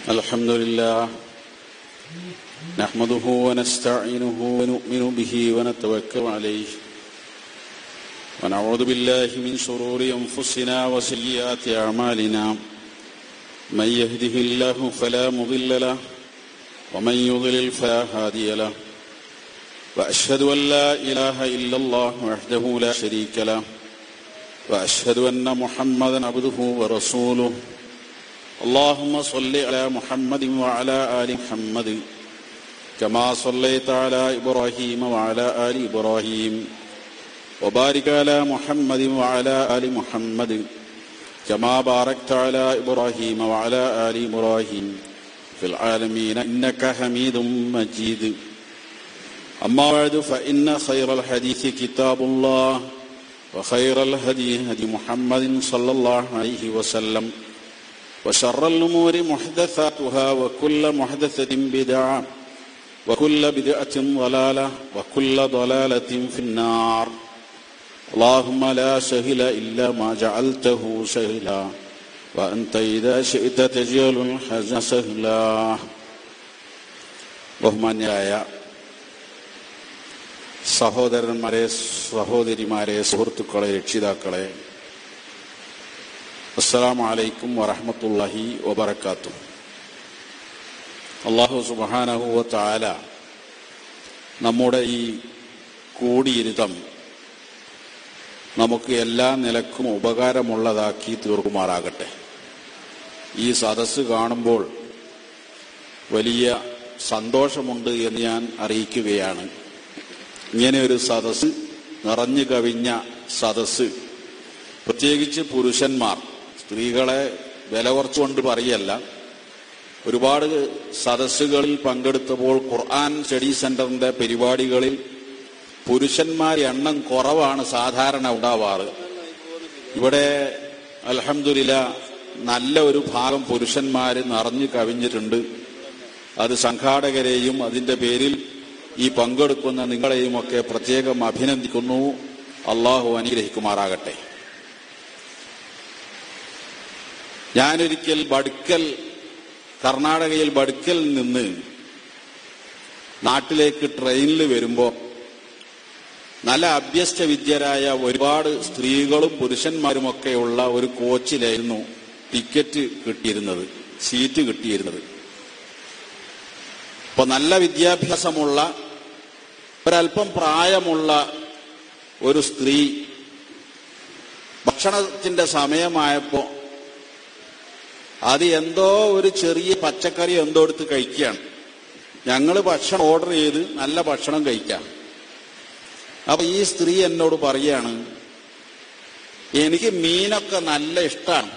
الحمد لله نحمده ونستعينه ونؤمن به ونتوكل عليه ونعوذ بالله من شرور انفسنا وسيئات اعمالنا من يهده الله فلا مضل له ومن يضلل فلا هادي له واشهد ان لا اله الا الله وحده لا شريك له واشهد ان محمدا عبده ورسوله اللهم صل على محمد وعلى ال محمد كما صليت على ابراهيم وعلى ال ابراهيم وبارك على محمد وعلى ال محمد كما باركت على ابراهيم وعلى ال ابراهيم في العالمين انك حميد مجيد اما بعد فان خير الحديث كتاب الله وخير الهدي هدي محمد صلى الله عليه وسلم وشر الأمور محدثاتها وكل محدثة بدعة وكل بدعة ضلالة وكل ضلالة في النار اللهم لا سهل إلا ما جعلته سهلا وأنت إذا شئت تجعل الحزن سهلا ബഹുമാന്യരായ സഹോദരന്മാരെ സഹോദരിമാരെ സുഹൃത്തുക്കളെ രക്ഷിതാക്കളെ അസ്സലാമു അലൈക്കും വറഹമത്തല്ലാഹി വബർക്കാത്തു അള്ളാഹു സുബാനഹുവ താല നമ്മുടെ ഈ കൂടിയിരുത്തം നമുക്ക് എല്ലാ നിലക്കും ഉപകാരമുള്ളതാക്കി തീർക്കുമാറാകട്ടെ ഈ സദസ്സ് കാണുമ്പോൾ വലിയ സന്തോഷമുണ്ട് എന്ന് ഞാൻ അറിയിക്കുകയാണ് ഇങ്ങനെ ഒരു സദസ്സ് നിറഞ്ഞു കവിഞ്ഞ സദസ്സ് പ്രത്യേകിച്ച് പുരുഷന്മാർ സ്ത്രീകളെ വില കുറച്ചുകൊണ്ട് പറയല്ല ഒരുപാട് സദസ്സുകളിൽ പങ്കെടുത്തപ്പോൾ ഖുർആൻ സ്റ്റഡി സെന്ററിന്റെ പരിപാടികളിൽ പുരുഷന്മാരുടെ എണ്ണം കുറവാണ് സാധാരണ ഉണ്ടാവാറ് ഇവിടെ അലഹമില്ല നല്ല ഒരു ഭാഗം പുരുഷന്മാർ നിറഞ്ഞു കവിഞ്ഞിട്ടുണ്ട് അത് സംഘാടകരെയും അതിന്റെ പേരിൽ ഈ പങ്കെടുക്കുന്ന നിങ്ങളെയും ഒക്കെ പ്രത്യേകം അഭിനന്ദിക്കുന്നു അള്ളാഹു അനുഗ്രഹിക്കുമാറാകട്ടെ ഞാനൊരിക്കൽ ബടുക്കൽ കർണാടകയിൽ ബടുക്കൽ നിന്ന് നാട്ടിലേക്ക് ട്രെയിനിൽ വരുമ്പോൾ നല്ല അഭ്യസ്ത വിദ്യരായ ഒരുപാട് സ്ത്രീകളും പുരുഷന്മാരുമൊക്കെയുള്ള ഒരു കോച്ചിലായിരുന്നു ടിക്കറ്റ് കിട്ടിയിരുന്നത് സീറ്റ് കിട്ടിയിരുന്നത് അപ്പൊ നല്ല വിദ്യാഭ്യാസമുള്ള ഒരല്പം പ്രായമുള്ള ഒരു സ്ത്രീ ഭക്ഷണത്തിന്റെ സമയമായപ്പോ അത് എന്തോ ഒരു ചെറിയ പച്ചക്കറി എന്തോ എടുത്ത് കഴിക്കുകയാണ് ഞങ്ങൾ ഭക്ഷണം ഓർഡർ ചെയ്ത് നല്ല ഭക്ഷണം കഴിക്കാം അപ്പൊ ഈ സ്ത്രീ എന്നോട് പറയാണ് എനിക്ക് മീനൊക്കെ നല്ല ഇഷ്ടമാണ്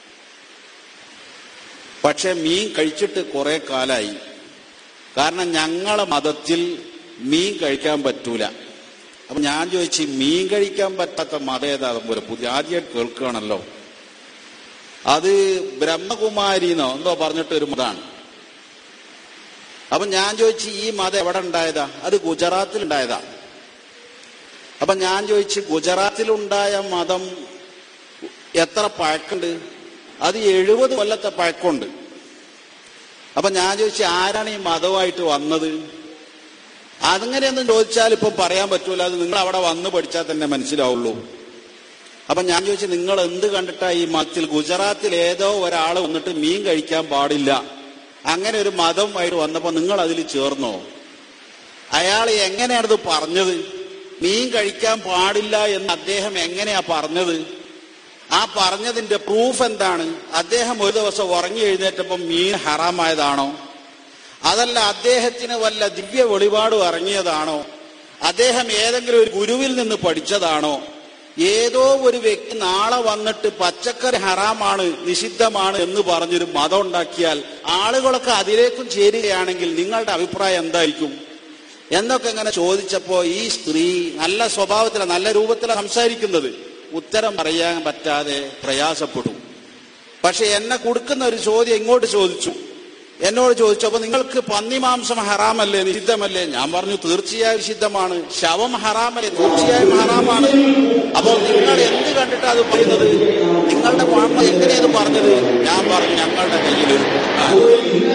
പക്ഷെ മീൻ കഴിച്ചിട്ട് കുറെ കാലായി കാരണം ഞങ്ങളെ മതത്തിൽ മീൻ കഴിക്കാൻ പറ്റൂല അപ്പൊ ഞാൻ ചോദിച്ചു മീൻ കഴിക്കാൻ പറ്റാത്ത മതം ഏതാ പോലെ പുതിയ ആദ്യമായിട്ട് കേൾക്കുകയാണല്ലോ അത് ബ്രഹ്മകുമാരിന്നോ എന്തോ പറഞ്ഞിട്ട് ഒരു മതമാണ് അപ്പൊ ഞാൻ ചോദിച്ചു ഈ മതം എവിടെ ഉണ്ടായതാ അത് ഗുജറാത്തിൽ ഉണ്ടായതാ അപ്പൊ ഞാൻ ചോദിച്ചു ഗുജറാത്തിലുണ്ടായ മതം എത്ര പഴക്കുണ്ട് അത് എഴുപത് കൊല്ലത്തെ പഴക്കമുണ്ട് അപ്പൊ ഞാൻ ചോദിച്ചു ആരാണ് ഈ മതമായിട്ട് വന്നത് അതങ്ങനെയൊന്നും ചോദിച്ചാൽ ഇപ്പൊ പറയാൻ പറ്റൂല അത് നിങ്ങൾ അവിടെ വന്ന് പഠിച്ചാൽ തന്നെ മനസ്സിലാവുള്ളൂ അപ്പൊ ഞാൻ ചോദിച്ചു നിങ്ങൾ എന്ത് കണ്ടിട്ടാ ഈ മതത്തിൽ ഗുജറാത്തിൽ ഏതോ ഒരാൾ വന്നിട്ട് മീൻ കഴിക്കാൻ പാടില്ല അങ്ങനെ ഒരു മതമായിട്ട് വന്നപ്പോ നിങ്ങൾ അതിൽ ചേർന്നോ അയാൾ എങ്ങനെയാണിത് പറഞ്ഞത് മീൻ കഴിക്കാൻ പാടില്ല എന്ന് അദ്ദേഹം എങ്ങനെയാ പറഞ്ഞത് ആ പറഞ്ഞതിന്റെ പ്രൂഫ് എന്താണ് അദ്ദേഹം ഒരു ദിവസം ഉറങ്ങി എഴുന്നേറ്റപ്പോൾ മീൻ ഹറാമായതാണോ അതല്ല അദ്ദേഹത്തിന് വല്ല ദിവ്യ വെളിപാടും ഇറങ്ങിയതാണോ അദ്ദേഹം ഏതെങ്കിലും ഒരു ഗുരുവിൽ നിന്ന് പഠിച്ചതാണോ ഏതോ ഒരു വ്യക്തി നാളെ വന്നിട്ട് പച്ചക്കറി ഹറാമാണ് നിഷിദ്ധമാണ് എന്ന് പറഞ്ഞൊരു മതം ഉണ്ടാക്കിയാൽ ആളുകളൊക്കെ അതിലേക്കും ചേരുകയാണെങ്കിൽ നിങ്ങളുടെ അഭിപ്രായം എന്തായിരിക്കും എന്നൊക്കെ ഇങ്ങനെ ചോദിച്ചപ്പോ ഈ സ്ത്രീ നല്ല സ്വഭാവത്തിലാണ് നല്ല രൂപത്തിലാണ് സംസാരിക്കുന്നത് ഉത്തരം പറയാൻ പറ്റാതെ പ്രയാസപ്പെടും പക്ഷെ എന്നെ കൊടുക്കുന്ന ഒരു ചോദ്യം ഇങ്ങോട്ട് ചോദിച്ചു എന്നോട് ചോദിച്ചപ്പോ നിങ്ങൾക്ക് പന്നിമാംസം ഹറാമല്ലേ നിഷിദ്ധമല്ലേ ഞാൻ പറഞ്ഞു തീർച്ചയായും നിഷിദ്ധമാണ് ശവം ഹറാമല്ലേ തീർച്ചയായും ഹറാമാണ് അപ്പോൾ നിങ്ങൾ എന്ത് കണ്ടിട്ടാ അത് പറയുന്നത് നിങ്ങളുടെ മുഹമ്മദ് എങ്ങനെയത് പറഞ്ഞത് ഞാൻ പറഞ്ഞു ഞങ്ങളുടെ കയ്യിൽ ഒരു ഖുർആൻ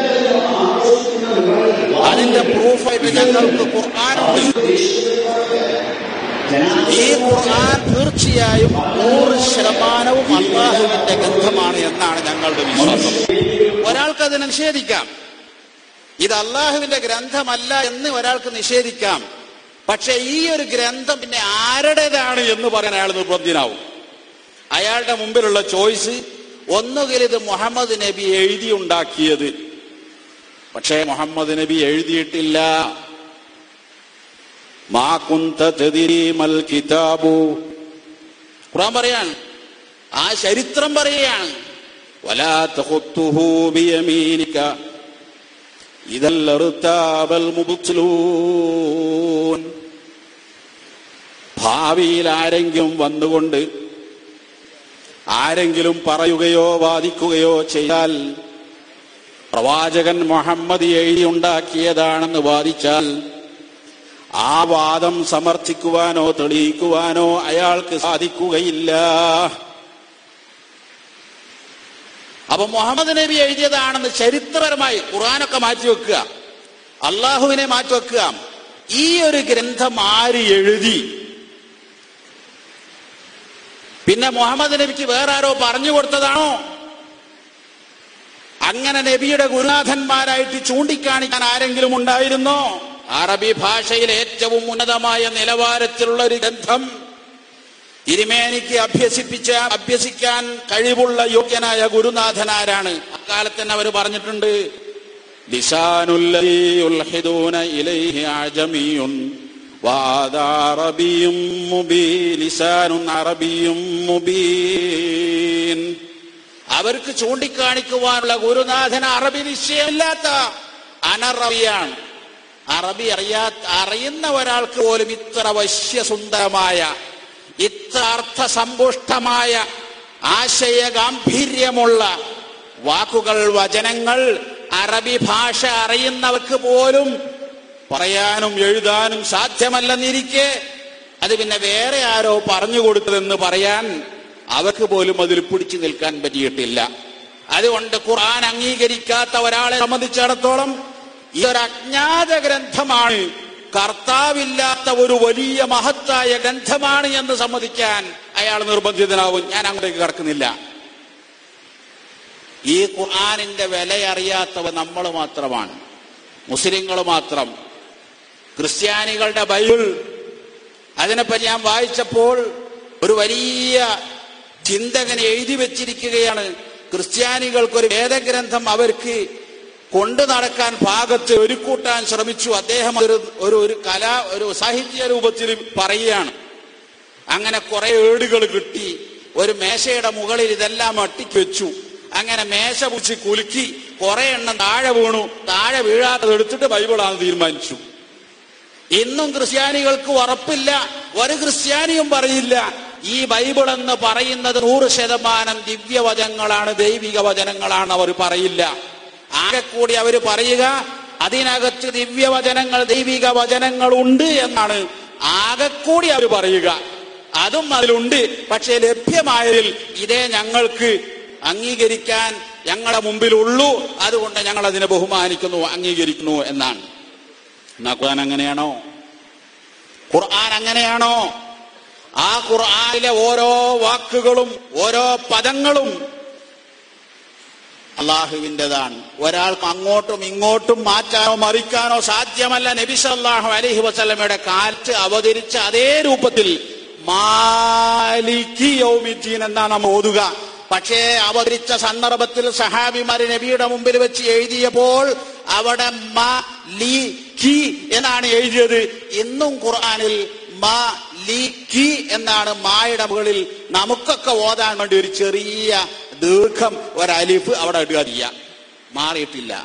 പ്രൂഫായിട്ട് ഞങ്ങൾക്ക് ഖുർആാനുണ്ട് ഈ ഖുർആൻ തീർച്ചയായും നൂറ് ശതമാനവും അള്ളാഹുവിന്റെ ഗ്രന്ഥമാണ് എന്നാണ് ഞങ്ങളുടെ വിശ്വാസം ഒരാൾക്ക് അത് നിഷേധിക്കാം ഇത് അള്ളാഹുവിന്റെ ഗ്രന്ഥമല്ല എന്ന് ഒരാൾക്ക് നിഷേധിക്കാം പക്ഷെ ഈ ഒരു ഗ്രന്ഥം പിന്നെ ആരുടേതാണ് എന്ന് പറയാൻ അയാൾ നിർബന്ധിനാവും അയാളുടെ മുമ്പിലുള്ള ചോയ്സ് ഒന്നുകിൽ ഇത് മുഹമ്മദ് നബി എഴുതിയുണ്ടാക്കിയത് പക്ഷേ മുഹമ്മദ് നബി എഴുതിയിട്ടില്ല മാ കുന്ത തദ്രീമൽ കിതാബു ഖുർആൻ പറയാണ് ആ ചരിത്രം പറയുകയാണ് വലാ തഖുത്തുഹു ബിയമീനിക ഇദൽ ലർതാബൽ മുബ്തിലൂൻ ഭാവിയിൽ ആരെങ്കിലും വന്നുകൊണ്ട് ആരെങ്കിലും പറയുകയോ വാദിക്കുകയോ ചെയ്താൽ പ്രവാചകൻ മുഹമ്മദ് എഴുതിയുണ്ടാക്കിയതാണെന്ന് വാദിച്ചാൽ ആ വാദം സമർത്ഥിക്കുവാനോ തെളിയിക്കുവാനോ അയാൾക്ക് സാധിക്കുകയില്ല അപ്പൊ മുഹമ്മദ് നബി എഴുതിയതാണെന്ന് ചരിത്രപരമായി ഖുർആാനൊക്കെ മാറ്റിവെക്കുക അള്ളാഹുവിനെ മാറ്റിവെക്കുക ഈ ഒരു ഗ്രന്ഥം ആര് എഴുതി പിന്നെ മുഹമ്മദ് നബിക്ക് വേറെ ആരോ പറഞ്ഞു കൊടുത്തതാണോ അങ്ങനെ നബിയുടെ ഗുരുനാഥന്മാരായിട്ട് ചൂണ്ടിക്കാണിക്കാൻ ആരെങ്കിലും ഉണ്ടായിരുന്നോ അറബി ഭാഷയിൽ ഏറ്റവും ഉന്നതമായ നിലവാരത്തിലുള്ള ഒരു ഗ്രന്ഥം തിരുമേനിക്ക് അഭ്യസിപ്പിച്ച അഭ്യസിക്കാൻ കഴിവുള്ള യോഗ്യനായ ഗുരുനാഥനാരാണ് അക്കാലത്ത് തന്നെ അവർ പറഞ്ഞിട്ടുണ്ട് ലിസാനുല്ലദീ യുൽഹിദൂന ഇലൈഹി അജമിയുൻ വഹാദാ അറബിയ്യും മുബീൻ ലിസാനുൻ അറബിയ്യും മുബീൻ അവർക്ക് ചൂണ്ടിക്കാണിക്കുവാനുള്ള ഗുരുനാഥൻ അറബി നിശ്ചയമില്ലാത്ത അനറബിയാണ് അറബി അറിയാ അറിയുന്ന ഒരാൾക്ക് പോലും ഇത്ര വശ്യസുന്ദരമായ ഇത്ര അർത്ഥസമ്പുഷ്ടമായ ആശയ ഗാംഭീര്യമുള്ള വാക്കുകൾ വചനങ്ങൾ അറബി ഭാഷ അറിയുന്നവർക്ക് പോലും പറയാനും എഴുതാനും സാധ്യമല്ലെന്നിരിക്കെ അത് പിന്നെ വേറെ ആരോ പറഞ്ഞു കൊടുത്തതെന്ന് പറയാൻ അവർക്ക് പോലും അതിൽ പിടിച്ചു നിൽക്കാൻ പറ്റിയിട്ടില്ല അതുകൊണ്ട് ഖുർആൻ അംഗീകരിക്കാത്ത ഒരാളെ സംബന്ധിച്ചിടത്തോളം ഇതൊരു അജ്ഞാത ഗ്രന്ഥമാണ് കർത്താവില്ലാത്ത ഒരു വലിയ മഹത്തായ ഗ്രന്ഥമാണ് എന്ന് സമ്മതിക്കാൻ അയാൾ നിർബന്ധിതനാവും ഞാൻ അങ്ങോട്ടേക്ക് കടക്കുന്നില്ല ഈ ഖുർആാനിന്റെ വില അറിയാത്തവ നമ്മൾ മാത്രമാണ് മുസ്ലിങ്ങൾ മാത്രം ക്രിസ്ത്യാനികളുടെ ബൈബിൾ അതിനെപ്പറ്റി ഞാൻ വായിച്ചപ്പോൾ ഒരു വലിയ ചിന്തകൻ എഴുതി വെച്ചിരിക്കുകയാണ് ക്രിസ്ത്യാനികൾക്ക് ഒരു വേദഗ്രന്ഥം അവർക്ക് കൊണ്ടു നടക്കാൻ ഭാഗത്ത് ഒരുക്കൂട്ടാൻ ശ്രമിച്ചു അദ്ദേഹം ഒരു ഒരു ഒരു കല ഒരു സാഹിത്യ രൂപത്തിൽ പറയുകയാണ് അങ്ങനെ കുറെ ഏടുകൾ കിട്ടി ഒരു മേശയുടെ മുകളിൽ ഇതെല്ലാം അട്ടിക്ക് വെച്ചു അങ്ങനെ മേശ പിടിച്ച് കുലുക്കി കുറെ എണ്ണം താഴെ വീണു താഴെ വീഴാത്തത് എടുത്തിട്ട് ബൈബിളാണ് തീരുമാനിച്ചു ഇന്നും ക്രിസ്ത്യാനികൾക്ക് ഉറപ്പില്ല ഒരു ക്രിസ്ത്യാനിയും പറയില്ല ഈ ബൈബിൾ എന്ന് പറയുന്നത് നൂറ് ശതമാനം ദിവ്യവചനങ്ങളാണ് ദൈവിക വചനങ്ങളാണ് അവർ പറയില്ല ആകെ കൂടി അവർ പറയുക അതിനകത്ത് ദിവ്യവചനങ്ങൾ ദൈവിക വചനങ്ങൾ ഉണ്ട് എന്നാണ് ആകെ കൂടി അവർ പറയുക അതും അതിലുണ്ട് പക്ഷേ ലഭ്യമായതിൽ ഇതേ ഞങ്ങൾക്ക് അംഗീകരിക്കാൻ ഞങ്ങളുടെ മുമ്പിലുള്ളൂ അതുകൊണ്ട് ഞങ്ങൾ അതിനെ ബഹുമാനിക്കുന്നു അംഗീകരിക്കുന്നു എന്നാണ് എന്നാ ഖുർആൻ അങ്ങനെയാണോ ഖുർആൻ അങ്ങനെയാണോ ആ ഖുർആനിലെ ഓരോ വാക്കുകളും ഓരോ പദങ്ങളും അള്ളാഹുവിൻ്റെതാണ് ഒരാൾക്ക് അങ്ങോട്ടും ഇങ്ങോട്ടും മാറ്റാനോ മറിക്കാനോ സാധ്യമല്ല നബി സല്ലല്ലാഹു അലൈഹി വസല്ലമയുടെ കാലത്ത് അവതരിച്ച അതേ രൂപത്തിൽ മാലിക്കി യൗമിദ്ദീൻ എന്നാണ് നാം ഓതുക പക്ഷേ അവതരിച്ച സന്ദർഭത്തിൽ സഹാബിമാര് നബിയുടെ മുമ്പിൽ വെച്ച് എഴുതിയപ്പോൾ അവിടെ മ ലി കി എന്നാണ് എഴുതിയത് ഇന്നും ഖുർആനിൽ മ ലി കി എന്നാണ് മായുടെ മുകളിൽ നമുക്കൊക്കെ ഓതാൻ വേണ്ടി ഒരു ചെറിയ ദീർഘം ഒരലിഫ് അവിടെ ഇടുക ചെയ്യാം മാറിയിട്ടില്ല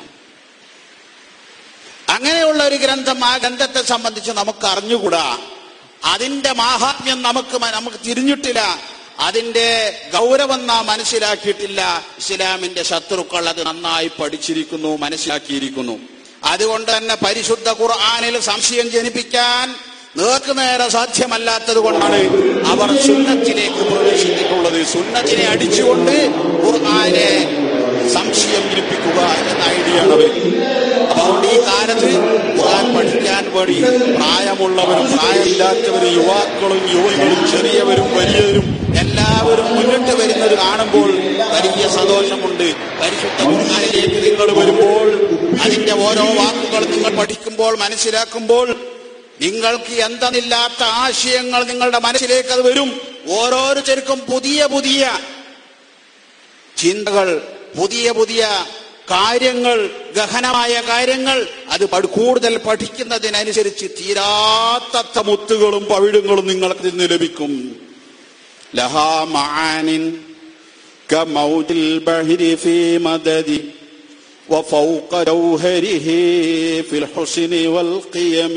അങ്ങനെയുള്ള ഒരു ഗ്രന്ഥം ആ ഗ്രന്ഥത്തെ സംബന്ധിച്ച് നമുക്ക് അറിഞ്ഞുകൂടാ അതിന്റെ മാഹാത്മ്യം നമുക്ക് മ- നമുക്ക് തിരിഞ്ഞിട്ടില്ല അതിന്റെ ഗൗരവം നാം മനസ്സിലാക്കിയിട്ടില്ല ഇസ്ലാമിന്റെ ശത്രുക്കൾ അത് നന്നായി പഠിച്ചിരിക്കുന്നു മനസ്സിലാക്കിയിരിക്കുന്നു അതുകൊണ്ട് തന്നെ പരിശുദ്ധ ഖുർആാനിൽ സംശയം ജനിപ്പിക്കാൻ നേർക്കുനേരെ സാധ്യമല്ലാത്തത് കൊണ്ടാണ് അവർ സുന്നത്തിലേക്ക് പ്രവേശിച്ചിട്ടുള്ളത് സുന്നത്തിനെ അടിച്ചുകൊണ്ട് ഖുർആാനെ സംശയം ജനിപ്പിക്കുക എന്ന ഐഡിയ ആണ് അവർ അതുകൊണ്ട് ഈ കാലത്ത് ഖുർആൻ പഠി മാറി പ്രായമുള്ളവരും പ്രായമില്ലാത്തവരും യുവാക്കളും യുവതികളും ചെറിയവരും വലിയവരും എല്ലാവരും മുന്നിട്ട് വരുന്നത് കാണുമ്പോൾ വലിയ സന്തോഷമുണ്ട് പരിശുദ്ധ ഖുർആനിലേക്ക് നിങ്ങൾ വരുമ്പോൾ അതിന്റെ ഓരോ വാക്കുകൾ നിങ്ങൾ പഠിക്കുമ്പോൾ മനസ്സിലാക്കുമ്പോൾ നിങ്ങൾക്ക് എന്തെന്നില്ലാത്ത ആശയങ്ങൾ നിങ്ങളുടെ മനസ്സിലേക്ക് അത് വരും ഓരോരുത്തർക്കും പുതിയ പുതിയ ചിന്തകൾ പുതിയ പുതിയ കാര്യങ്ങൾ ഗഹനമായ കാര്യങ്ങൾ അത് പഠി- കൂടുതൽ പഠിക്കുന്നതിനനുസരിച്ച് തീരാത്തത്ത മുത്തുകളും പവിഴങ്ങളും നിങ്ങൾക്ക് നിന്ന് ലഭിക്കും ലഹാ മആനിൻ كموج البحر في مدد وفوق جوهره في الحسن والقيم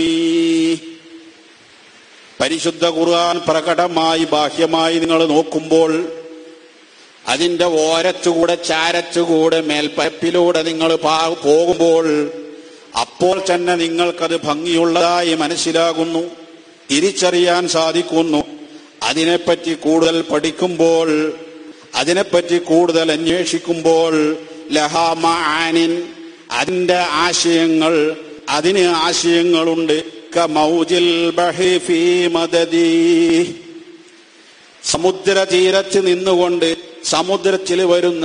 പരിശുദ്ധ ഖുർആൻ പ്രകടമായി ബാഹ്യമായി നിങ്ങൾ നോക്കുമ്പോൾ അതിന്റെ ഓരത്തുകൂടെ ചാരത്തുകൂടെ മേൽപ്പരപ്പിലൂടെ നിങ്ങൾ പാ- പോകുമ്പോൾ അപ്പോൾ തന്നെ നിങ്ങൾക്കത് ഭംഗിയുള്ളതായി മനസ്സിലാകുന്നു തിരിച്ചറിയാൻ സാധിക്കുന്നു അതിനെപ്പറ്റി കൂടുതൽ പഠിക്കുമ്പോൾ അതിനെപ്പറ്റി കൂടുതൽ അന്വേഷിക്കുമ്പോൾ ലഹാമ ആനിൻ അതിന്റെ ആശയങ്ങൾ അതിന് ആശയങ്ങളുണ്ട് കമൗജിൽ ബഹി ഫീ മദദി സമുദ്ര തീരത്ത് നിന്നുകൊണ്ട് സമുദ്രത്തിൽ വരുന്ന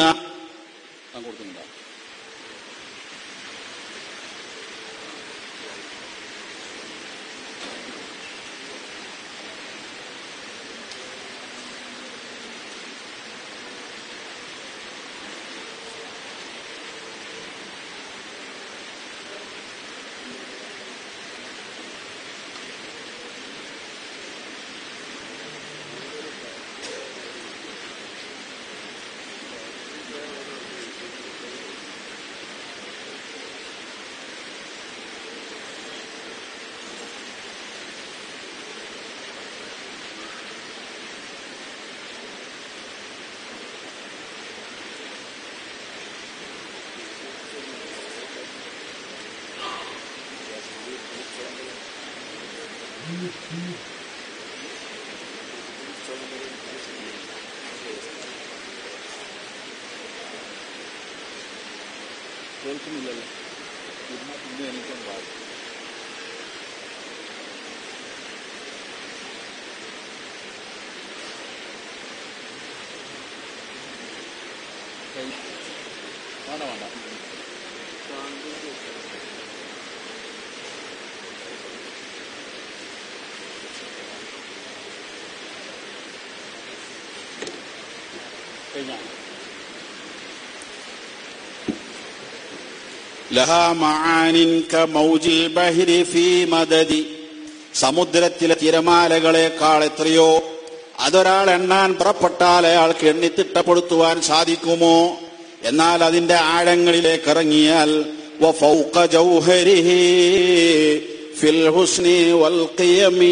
ലഹാ മആനിൻ കമൗജിൽ ബഹരി ഫീ മദദി സമുദ്രത്തിലെ തിരമാലകളെക്കാൾ എത്രയോ അതൊരാൾ എണ്ണാൻ പുറപ്പെട്ടാൽ അയാൾക്ക് എണ്ണിത്തിട്ടപ്പെടുത്തുവാൻ സാധിക്കുമോ എന്നാൽ അതിന്റെ ആഴങ്ങളിലേക്ക് ഇറങ്ങിയാൽ വഫൗഖ ജൗഹരിഹി ഫിൽ ഹുസ്നി വൽ ഖിയമി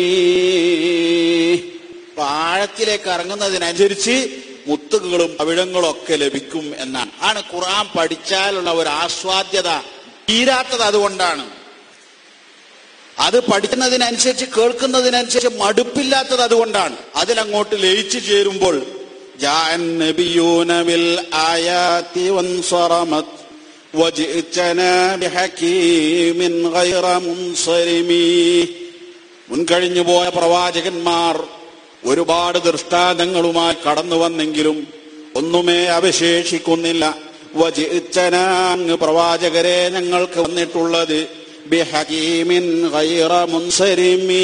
അപ്പൊ ആഴത്തിലേക്ക് ഇറങ്ങുന്നതിനനുസരിച്ച് മുത്തുകളും അവിഴങ്ങളും ഒക്കെ ലഭിക്കും എന്നാണ് ആണ് ഖുർആൻ പഠിച്ചാലുള്ള ഒരു ആസ്വാദ്യത തീരാത്തത് അതുകൊണ്ടാണ് അത് പഠിക്കുന്നതിനനുസരിച്ച് കേൾക്കുന്നതിനനുസരിച്ച് മടുപ്പില്ലാത്തത് അതുകൊണ്ടാണ് അതിലങ്ങോട്ട് ലയിച്ചു ചേരുമ്പോൾ ജാഅൻ നബിയൂന ബിൽ ആയാതി വൻസറമത് വജിഅ്തനാ ബിഹകീമിൻ ഗൈറ മുൻസരിമി മുൻകഴിഞ്ഞു പോയ പ്രവാചകന്മാർ ഒരുപാട് ദൃഷ്ടാന്തങ്ങളുമായി കടന്നു വന്നെങ്കിലും ഒന്നുമേ അവശേഷിക്കുന്നില്ല വജിഅ്തനാ പ്രവാചകരെ ഞങ്ങൾക്ക് വന്നിട്ടുള്ളത് ബിഹകീമിൻ ഗൈറ മുൻസരിമി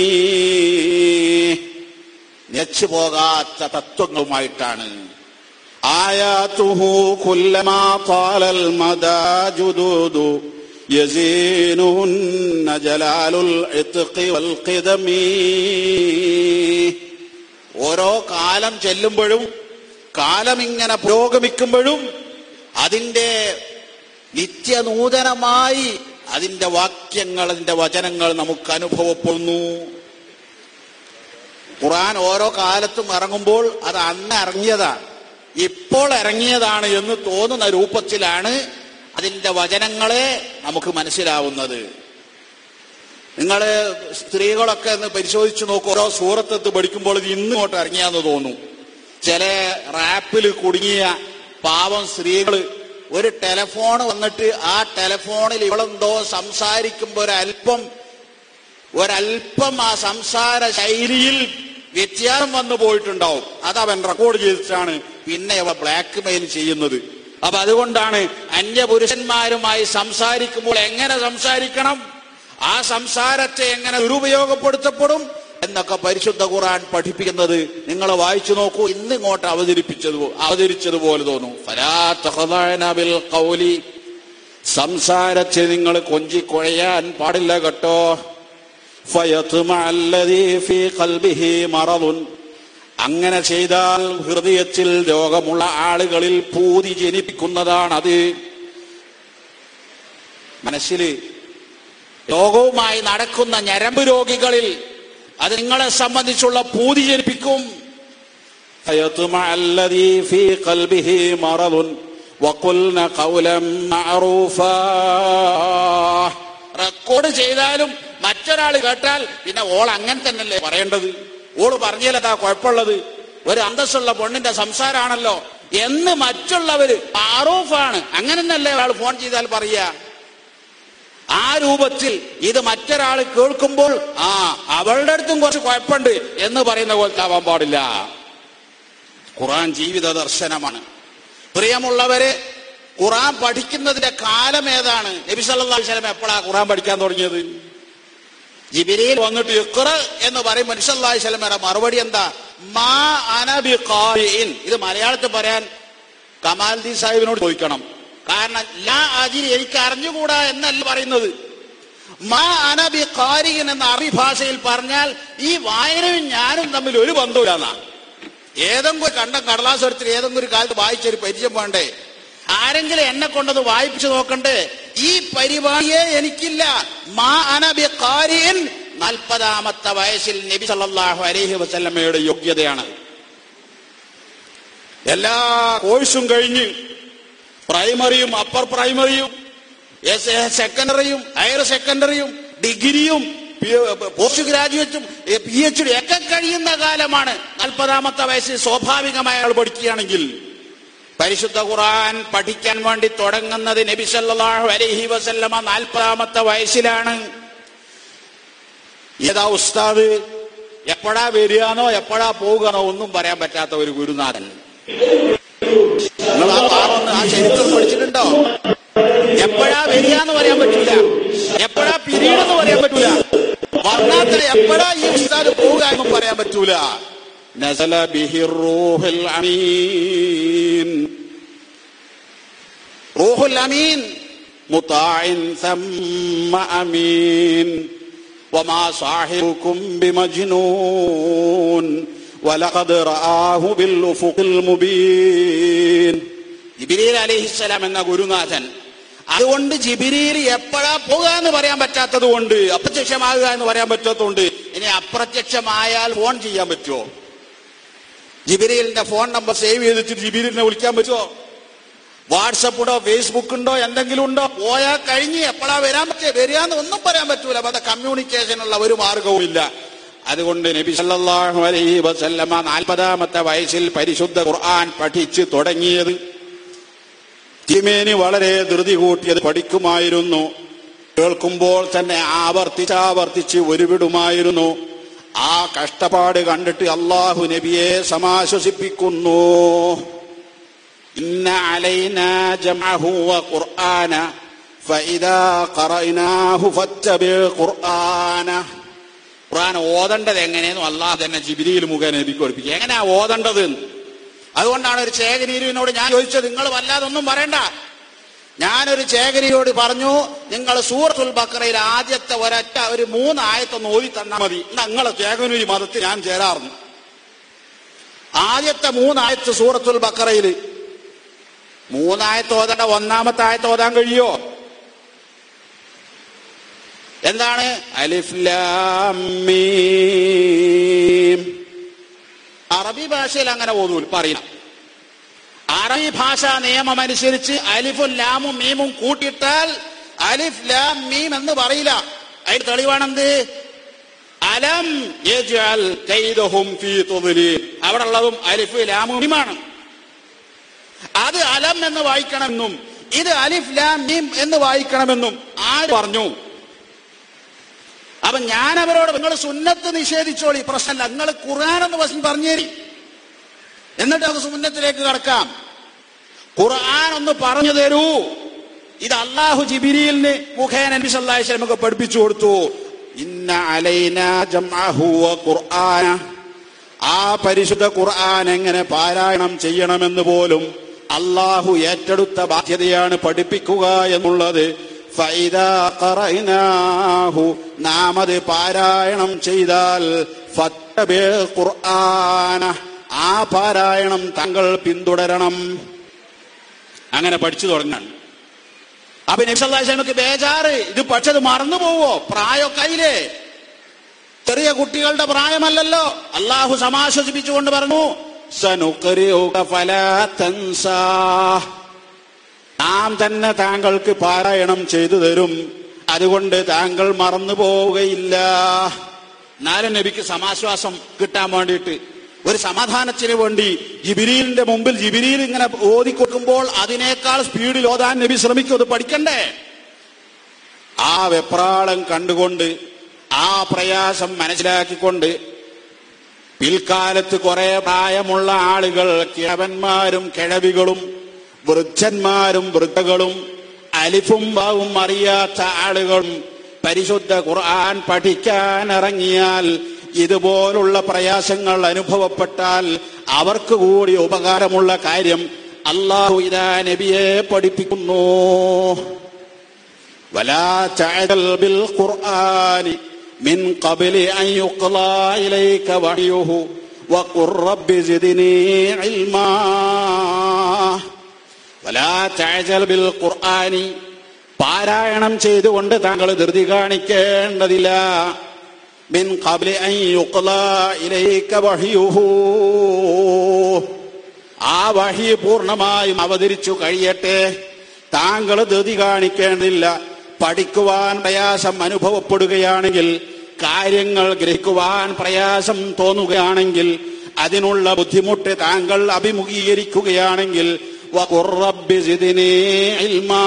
ഞെച്ചു പോകാത്ത തത്വങ്ങളുമായിട്ടാണ് ആയാതുഹു കുല്ലമാ താലൽ മദാ ജുദൂദു يزينهن جلال العتق والقدم ഓരോ കാലം ചെല്ലുമ്പോഴും കാലം ഇങ്ങനെ പുരോഗമിക്കുമ്പോഴും അതിന്റെ നിത്യനൂതനമായി അതിന്റെ വാക്യങ്ങൾ അതിന്റെ വചനങ്ങൾ നമുക്ക് അനുഭവപ്പെടുന്നു ഖുറാൻ ഓരോ കാലത്തും ഇറങ്ങുമ്പോൾ അത് അന്ന് ഇറങ്ങിയതാണ് ഇപ്പോൾ ഇറങ്ങിയതാണ് എന്ന് തോന്നുന്ന രൂപത്തിലാണ് അതിന്റെ വചനങ്ങളെ നമുക്ക് മനസ്സിലാവുന്നത് നിങ്ങൾ സ്ത്രീകളൊക്കെ ഒന്ന് പരിശോധിച്ചു നോക്കും ഓരോ സൂറത്തെത്ത് പഠിക്കുമ്പോൾ ഇത് ഇന്നിങ്ങോട്ട് ഇറങ്ങിയാന്ന് തോന്നും ചില റാപ്പിൽ കുടുങ്ങിയ പാവം സ്ത്രീകൾ ഒരു ടെലഫോൺ വന്നിട്ട് ആ ടെലഫോണിൽ ഇവളെന്തോ സംസാരിക്കുമ്പോൾ ഒരല്പം ഒരല്പം ആ സംസാര ശൈലിയിൽ വ്യത്യാസം വന്നു പോയിട്ടുണ്ടാവും അത് അവൻ റെക്കോർഡ് ചെയ്തിട്ടാണ് പിന്നെ അവ ബ്ലാക്ക് മെയിൽ ചെയ്യുന്നത് അപ്പൊ അതുകൊണ്ടാണ് അന്യപുരുഷന്മാരുമായി സംസാരിക്കുമ്പോൾ എങ്ങനെ സംസാരിക്കണം ആ സംസാരത്തെ എങ്ങനെ ദുരുപയോഗപ്പെടുത്തപ്പെടും എന്നൊക്കെ പരിശുദ്ധ ഖുർആൻ പഠിപ്പിക്കുന്നത് നിങ്ങൾ വായിച്ചു നോക്കൂ ഇന്ന് ഇങ്ങോട്ട് അവതരിപ്പിച്ചത് അവതരിച്ചതുപോലെ തോന്നും ഫലാ തഖ്ദഅന ബിൽ ഖൗലി സംസാരത്തെ നിങ്ങൾ കൊഞ്ചിക്കുഴയാൻ പാടില്ല കേട്ടോ فيطمع الذي في قلبه مرض അങ്ങനെ ചെയ്താൽ ഹൃദയത്തിൽ രോഗമുള്ള ആളുകളിൽ പൂതി ജനിപ്പിക്കുന്നതാണത് മനസ്സിൽ രോഗവുമായി നടക്കുന്ന ഞരമ്പ് രോഗികളിൽ അത് നിങ്ങളെ സംബന്ധിച്ചുള്ള പൂതി ജനിപ്പിക്കും فيطمع الذي في قلبه مرض وقلن قولا معروفا റെക്കോർഡ് ചെയ്താലും മറ്റൊരാൾ കേട്ടാൽ പിന്നെ ഓൾ അങ്ങനെ തന്നെയല്ലേ പറയേണ്ടത് ഓള് പറഞ്ഞാലതാ കുഴപ്പമുള്ളത് ഒരു അന്തസ്സുള്ള പെണ്ണിന്റെ സംസാരമാണല്ലോ എന്ന് മറ്റുള്ളവര് ആറൂഫാണ് അങ്ങനെ തന്നെയല്ലേ ഒരാൾ ഫോൺ ചെയ്താൽ പറയുക ആ രൂപത്തിൽ ഇത് മറ്റൊരാൾ കേൾക്കുമ്പോൾ ആ അവളുടെ അടുത്തും കുറച്ച് കുഴപ്പമുണ്ട് എന്ന് പറയുന്ന പോലത്തെ ആവാൻ പാടില്ല ഖുറാൻ ജീവിത ദർശനമാണ് പ്രിയമുള്ളവരെ ഖുറാൻ പഠിക്കുന്നതിന്റെ കാലം ഏതാണ് നബി സല്ലല്ലാഹു അലൈഹി വസല്ലം എപ്പോഴാ ഖുറാൻ പഠിക്കാൻ തുടങ്ങിയത് ജിബിരിയിൽ വന്നിട്ട് ഇഖ്റ എന്ന് പറയുമ്പോൾ നബി സല്ലല്ലാഹു അലൈഹി വസല്ലമയുടെ മറുപടി എന്താ മാ അന ബിഖാരിഇൻ ഇത് മലയാളത്തിൽ പറയാൻ കമാൽദീൻ സാഹിബിനോട് ചോദിക്കണം കാരണം ലാ അജിരി എനിക്ക് അറിഞ്ഞുകൂടാ എന്നല്ല പറയുന്നത് മാ അനബി കാരികൻ എന്ന അറബി ഭാഷയിൽ പറഞ്ഞാൽ ഈ വായനയും ഞാനും തമ്മിൽ ഒരു ബന്ധമില്ലെന്നാ ഏതെങ്കിലും ഒരു കണ്ടം കടലാസ്വരത്തിൽ ഏതെങ്കിലും ഒരു കാലത്ത് വായിച്ചൊരു പരിചയം വേണ്ടേ ആരെങ്കിലും എന്നെ കൊണ്ടത് വായിപ്പിച്ചു നോക്കണ്ടേ ഈ പരിപാടിയെ എനിക്കില്ല മാ അനബി കാരിയൻ നാൽപ്പതാമത്തെ വയസ്സിൽ നബി സല്ലല്ലാഹു അലൈഹി വസല്ലമയുടെ യോഗ്യതയാണ് എല്ലാ കോഴ്സും കഴിഞ്ഞ് പ്രൈമറിയും അപ്പർ പ്രൈമറിയും സെക്കൻഡറിയും ഹയർ സെക്കൻഡറിയും ഡിഗ്രിയും പോസ്റ്റ് ഗ്രാജുവേറ്റും പി എച്ച് ഡി ഒക്കെ കഴിയുന്ന കാലമാണ് നാൽപ്പതാമത്തെ വയസ്സിൽ സ്വാഭാവികമായി അയാൾ പഠിക്കുകയാണെങ്കിൽ പരിശുദ്ധ ഖുർആൻ പഠിക്കാൻ വേണ്ടി തുടങ്ങുന്നത് നബി സല്ലല്ലാഹു അലൈഹി വസല്ലമ നാൽപ്പതാമത്തെ വയസ്സിലാണ് ഏതാ ഉസ്താദ് എപ്പോഴാ വരികയാണോ എപ്പോഴാ പോവുകയാണോ ഒന്നും പറയാൻ പറ്റാത്ത ഒരു ഗുരുനാഥൻ നിങ്ങൾ ആ പാറൊന്ന് ആ ചരിത്രം പഠിച്ചിട്ടുണ്ടോ എപ്പോഴാ വരികയെന്ന് പറയാൻ പറ്റൂല എപ്പോഴാ പിരീഡെന്ന് പറയാൻ പറ്റൂല വന്നാത്ത എപ്പോഴാ ഈ ഉസ്താദ് പോവുക എന്നും പറയാൻ പറ്റൂല നസല ബിഹിർ റൂഹുൽ അമീൻ റൂഹുൽ അമീൻ മുതാഇൻ ثم അമീൻ وما صاحبكم بمجنون ولقد رآه بالأفق المبين ജിബിരിയിൽ അലഹിസ്സലാം എന്ന ഗുരുനാഥൻ അതുകൊണ്ട് ജിബിരിയിൽ എപ്പോഴാ പോകുക എന്ന് പറയാൻ പറ്റാത്തത് കൊണ്ട് അപ്രത്യക്ഷമാകുക എന്ന് പറയാൻ പറ്റാത്തതുകൊണ്ട് ഇനി അപ്രത്യക്ഷമായാൽ ഫോൺ ചെയ്യാൻ പറ്റുമോ ജിബിരിലിന്റെ ഫോൺ നമ്പർ സേവ് ചെയ്തിട്ട് ജിബിരിലിനെ വിളിക്കാൻ പറ്റുമോ വാട്സപ്പ് ഉണ്ടോ ഫേസ്ബുക്ക് ഉണ്ടോ എന്തെങ്കിലും ഉണ്ടോ പോയാൽ കഴിഞ്ഞ് എപ്പോഴാ വരാൻ പറ്റിയ വരികയെന്ന് ഒന്നും പറയാൻ പറ്റൂല അപ്പൊ അത് കമ്മ്യൂണിക്കേഷനുള്ള ഒരു മാർഗവും ഇല്ല അതുകൊണ്ട് നബി സല്ലല്ലാഹു അലൈഹി വസല്ലമ നാൽപ്പതാമത്തെ വയസ്സിൽ പരിശുദ്ധ ഖുർആൻ പഠിച്ചു തുടങ്ങിയത് തിരുമേനി വളരെ ധൃതി കൂട്ടിയത് പഠിക്കുമായിരുന്നു കേൾക്കുമ്പോൾ തന്നെ ആവർത്തിച്ചാവർത്തിച്ച് ഒരുവിടുമായിരുന്നു ആ കഷ്ടപ്പാട് കണ്ടിട്ട് അള്ളാഹു നബിയെ സമാശ്വസിപ്പിക്കുന്നു ഇന്ന അലൈന ജമഅഹു വഖുർആന ഫഇദാ ഖറഅനാഹു ഫത്തബിൽ ഖുർആന ഖുർആൻ ഓതേണ്ടത് എങ്ങനെയെന്നും അള്ളാഹ് തന്നെ ജിബിരിയിൽ മുഖേന നബിക്ക് പഠിപ്പിക്കുക എങ്ങനെയാ ഓതേണ്ടത് എന്ന്. അതുകൊണ്ടാണ് ഒരു ചേകനീരുവിനോട് ഞാൻ ചോദിച്ചത് നിങ്ങൾ വല്ലാതെ ഒന്നും പറയണ്ട ഞാനൊരു ചേകരിയോട് പറഞ്ഞു നിങ്ങൾ സൂറത്തുൽ ബക്കറയിൽ ആദ്യത്തെ ഒരൊറ്റ ഒരു മൂന്ന് ആയത്തൊന്ന് ഓതി തന്നാൽ മതി നിങ്ങളെ ചേകനൂരി മതത്തിൽ ഞാൻ ചേരാറുന്നു ആദ്യത്തെ മൂന്നായത്ത് സൂറത്തുൽ ബക്കറയിൽ മൂന്നായത്ത് ഓതേണ്ട ഒന്നാമത്തെ ആയത്ത് ഓതാൻ കഴിയോ എന്താണ് അലിഫ് ലാം മീം അറബി ഭാഷയിൽ അങ്ങനെ ഓതൂൽ പറയണം അറബി ഭാഷാ നിയമം അനുസരിച്ച് അലിഫും ലാമും മീമും കൂട്ടിയിട്ടാൽ അലിഫ് ലാം മീം എന്ന് പറയില്ല അതിന് തെളിവാണെന്ത് അലം യജ്അൽ കൈദഹും ഫീ തുദ്ലീൽ അവിടെ ഉള്ളതും അലിഫ് ലാമും മീമാണ് അത് അലം എന്ന് വായിക്കണമെന്നും ഇത് അലിഫ് ലാം മീം എന്ന് വായിക്കണമെന്നും ആര് പറഞ്ഞു അപ്പൊ ഞാൻ അവരോട് നിങ്ങൾ സുന്നത്ത് നിഷേധിച്ചോളി പ്രശ്നമല്ല നിങ്ങൾ ഖുർആാനെന്ന് വശം പറഞ്ഞേരി എന്നിട്ട് നമുക്ക് സുന്നത്തിലേക്ക് കടക്കാം ഖുർആൻ ഒന്ന് പറഞ്ഞു തരൂ ഇത് അള്ളാഹു ജിബിരിലിന് മുഖേന നബി സല്ലല്ലാഹു അലൈഹി വസല്ലമക്ക് പഠിപ്പിച്ചു കൊടുത്തു ഇന്ന അലൈന ജംഅഹു വ ഖുർആന ആ പരിശുദ്ധ ഖുർആൻ എങ്ങനെ പാരായണം ചെയ്യണമെന്ന് പോലും അള്ളാഹു ഏറ്റെടുത്ത ബാധ്യതയാണ് പഠിപ്പിക്കുക എന്നുള്ളത് ഫൈദാ ഖറഅനാഹു നാം അത് പാരായണം ചെയ്താൽ ഫത്തബിൽ ഖുർആന ആ പാരായണം താങ്കൾ പിന്തുടരണം അങ്ങനെ പഠിച്ചു തുടങ്ങാൻ അപ്പൊ നബ്സല്ലാസ്ലമക്ക് ബേജാറ് ഇത് പഠിച്ചത് മറന്നു പോവോ പ്രായമൊക്കെ ആയില്ലേ ചെറിയ കുട്ടികളുടെ പ്രായമല്ലല്ലോ അള്ളാഹു സമാശ്വസിപ്പിച്ചുകൊണ്ട് പറഞ്ഞു സനുഖരിഉക ഫലാ തൻസാ. നാം തന്നെ താങ്കൾക്ക് പാരായണം ചെയ്തു തരും അതുകൊണ്ട് താങ്കൾ മറന്നു പോവുകയില്ല എന്നാലും നബിക്ക് സമാശ്വാസം കിട്ടാൻ വേണ്ടിയിട്ട് ഒരു സമാധാനത്തിന് വേണ്ടി ജിബിരിലിന്റെ മുമ്പിൽ ജിബിരിയിൽ ഇങ്ങനെ ഓതി കൊടുക്കുമ്പോൾ അതിനേക്കാൾ സ്പീഡിൽ ഓതാൻ നബി ശ്രമിക്കും അത് പഠിക്കണ്ടേ ആ വെപ്രാളം കണ്ടുകൊണ്ട് ആ പ്രയാസം മനസ്സിലാക്കിക്കൊണ്ട് പിൽക്കാലത്ത് കുറെ പ്രായമുള്ള ആളുകൾ കിഴവന്മാരും കിഴവികളും വൃദ്ധന്മാരും വൃദ്ധകളും അലിഫും ബാവും അറിയാത്ത ആളുകളും പരിശുദ്ധ ഖുർആൻ പഠിക്കാൻ ഇറങ്ങിയാൽ ഇതുപോലുള്ള പ്രയാസങ്ങൾ അനുഭവപ്പെട്ടാൽ അവർക്ക് കൂടി ഉപകാരമുള്ള കാര്യം അള്ളാഹു ഇതാ നബിയെ പഠിപ്പിക്കുന്നു ولا تعجل بالقرآن من قبل أن يقضى إليك وحيه وقل رب زدني علما ولا تعجل بالقرآن പാരായണം ചെയ്തുകൊണ്ട് താങ്കൾ ധൃതി കാണിക്കേണ്ടതില്ല മിൻ ഖബ്ലി അൻ യുഖ്ലാ ഇലൈക വഹ്യുഹു ആ വഹി പൂർണ്ണമായും അവതരിച്ചു കഴിയട്ടെ താങ്കൾ ധൃതി കാണിക്കേണ്ടതില്ല പഠിക്കുവാൻ പ്രയാസം അനുഭവപ്പെടുകയാണെങ്കിൽ കാര്യങ്ങൾ ഗ്രഹിക്കുവാൻ പ്രയാസം തോന്നുകയാണെങ്കിൽ അതിനുള്ള ബുദ്ധിമുട്ട് താങ്കൾ അഭിമുഖീകരിക്കുകയാണെങ്കിൽ വഖുർ റബ്ബി സിദ്നി ഇൽമാ.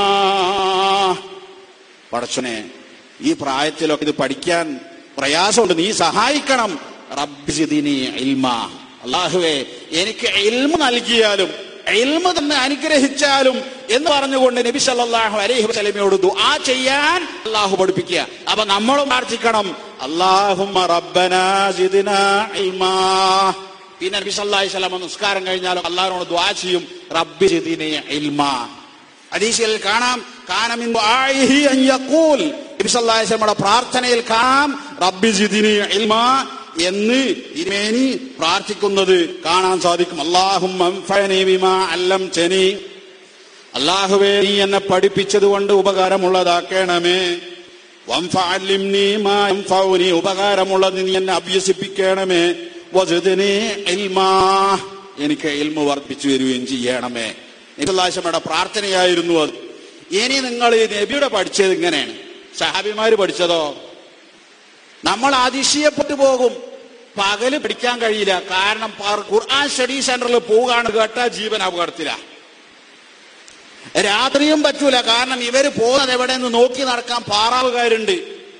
പടച്ചനെ ഈ പ്രായത്തിലൊക്കെ ഇത് പഠിക്കാൻ പ്രയാസമുണ്ട് നീ സഹായിക്കണം റബ്ബി സിദ്നി ഇൽമാ അള്ളാഹുവേ എനിക്ക് ഇൽമ നൽകിയാലും ഇൽമ തന്നെ അനുഗ്രഹിച്ചാലും എന്ന് പറഞ്ഞുകൊണ്ട് നബി സല്ലല്ലാഹു അലൈഹി വസല്ലമയോട് ദുആ ചെയ്യാൻ അള്ളാഹു പഠിപ്പിക്കുക അപ്പൊ നമ്മളും പ്രാർത്ഥിക്കണം അല്ലാഹുമ്മ റബ്ബനാ സിദ്നാ ഇൽമാ പിന്നെ നബി സല്ലല്ലാഹു അലൈഹി വസല്ലം നിസ്കാരം കഴിഞ്ഞാലും അള്ളാഹിനോട് ദുആ ചെയ്യും റബ്ബി സിദ്നി ഇൽമാ ഹദീസിൽ കാണാം കാനമിൻ ദുആഇഹി അൻ യഖൂൽ നബി സല്ലല്ലാഹു അലൈഹി വസല്ലമയുടെ പ്രാർത്ഥനയിൽ കാണാം റബ്ബി സിദ്നി ഇൽമാ എന്ന് തിരുമേനി പ്രാർത്ഥിക്കുന്നത് കാണാൻ സാധിക്കും അള്ളാഹും അല്ലം ചെനി അള്ളാഹുവേ നീ എന്നെ പഠിപ്പിച്ചത് കൊണ്ട് ഉപകാരമുള്ളതാക്കണമേ വംഫഅല്ലിംനി മാ യൻഫഉനി ഉപകാരമുള്ളത് നീ എന്നെ അഭ്യസിപ്പിക്കണമേ വസ്ദിനി ഇൽമാ എനിക്ക് ഇൽമ വർദ്ധിച്ചു തരുകയും ചെയ്യണമേ നിബിയുടെ പ്രാർത്ഥനയായിരുന്നു അത് ഇനി നിങ്ങൾ ഈ നബിയുടെ പഠിച്ചത് ഇങ്ങനെയാണ് സഹാബിമാര് പഠിച്ചതോ നമ്മൾ അതിശയപ്പെട്ടു പോകും പകല് പഠിക്കാൻ കഴിയില്ല കാരണം പ- ഖുർആൻ സ്റ്റഡി സെന്ററിൽ പോവുകയാണ് കേട്ടാ ജീവൻ അപകടത്തില രാത്രിയും പറ്റൂല കാരണം ഇവര് പോകുന്നത് എവിടെ നിന്ന് നോക്കി നടക്കാൻ പാറാവുകാരുണ്ട്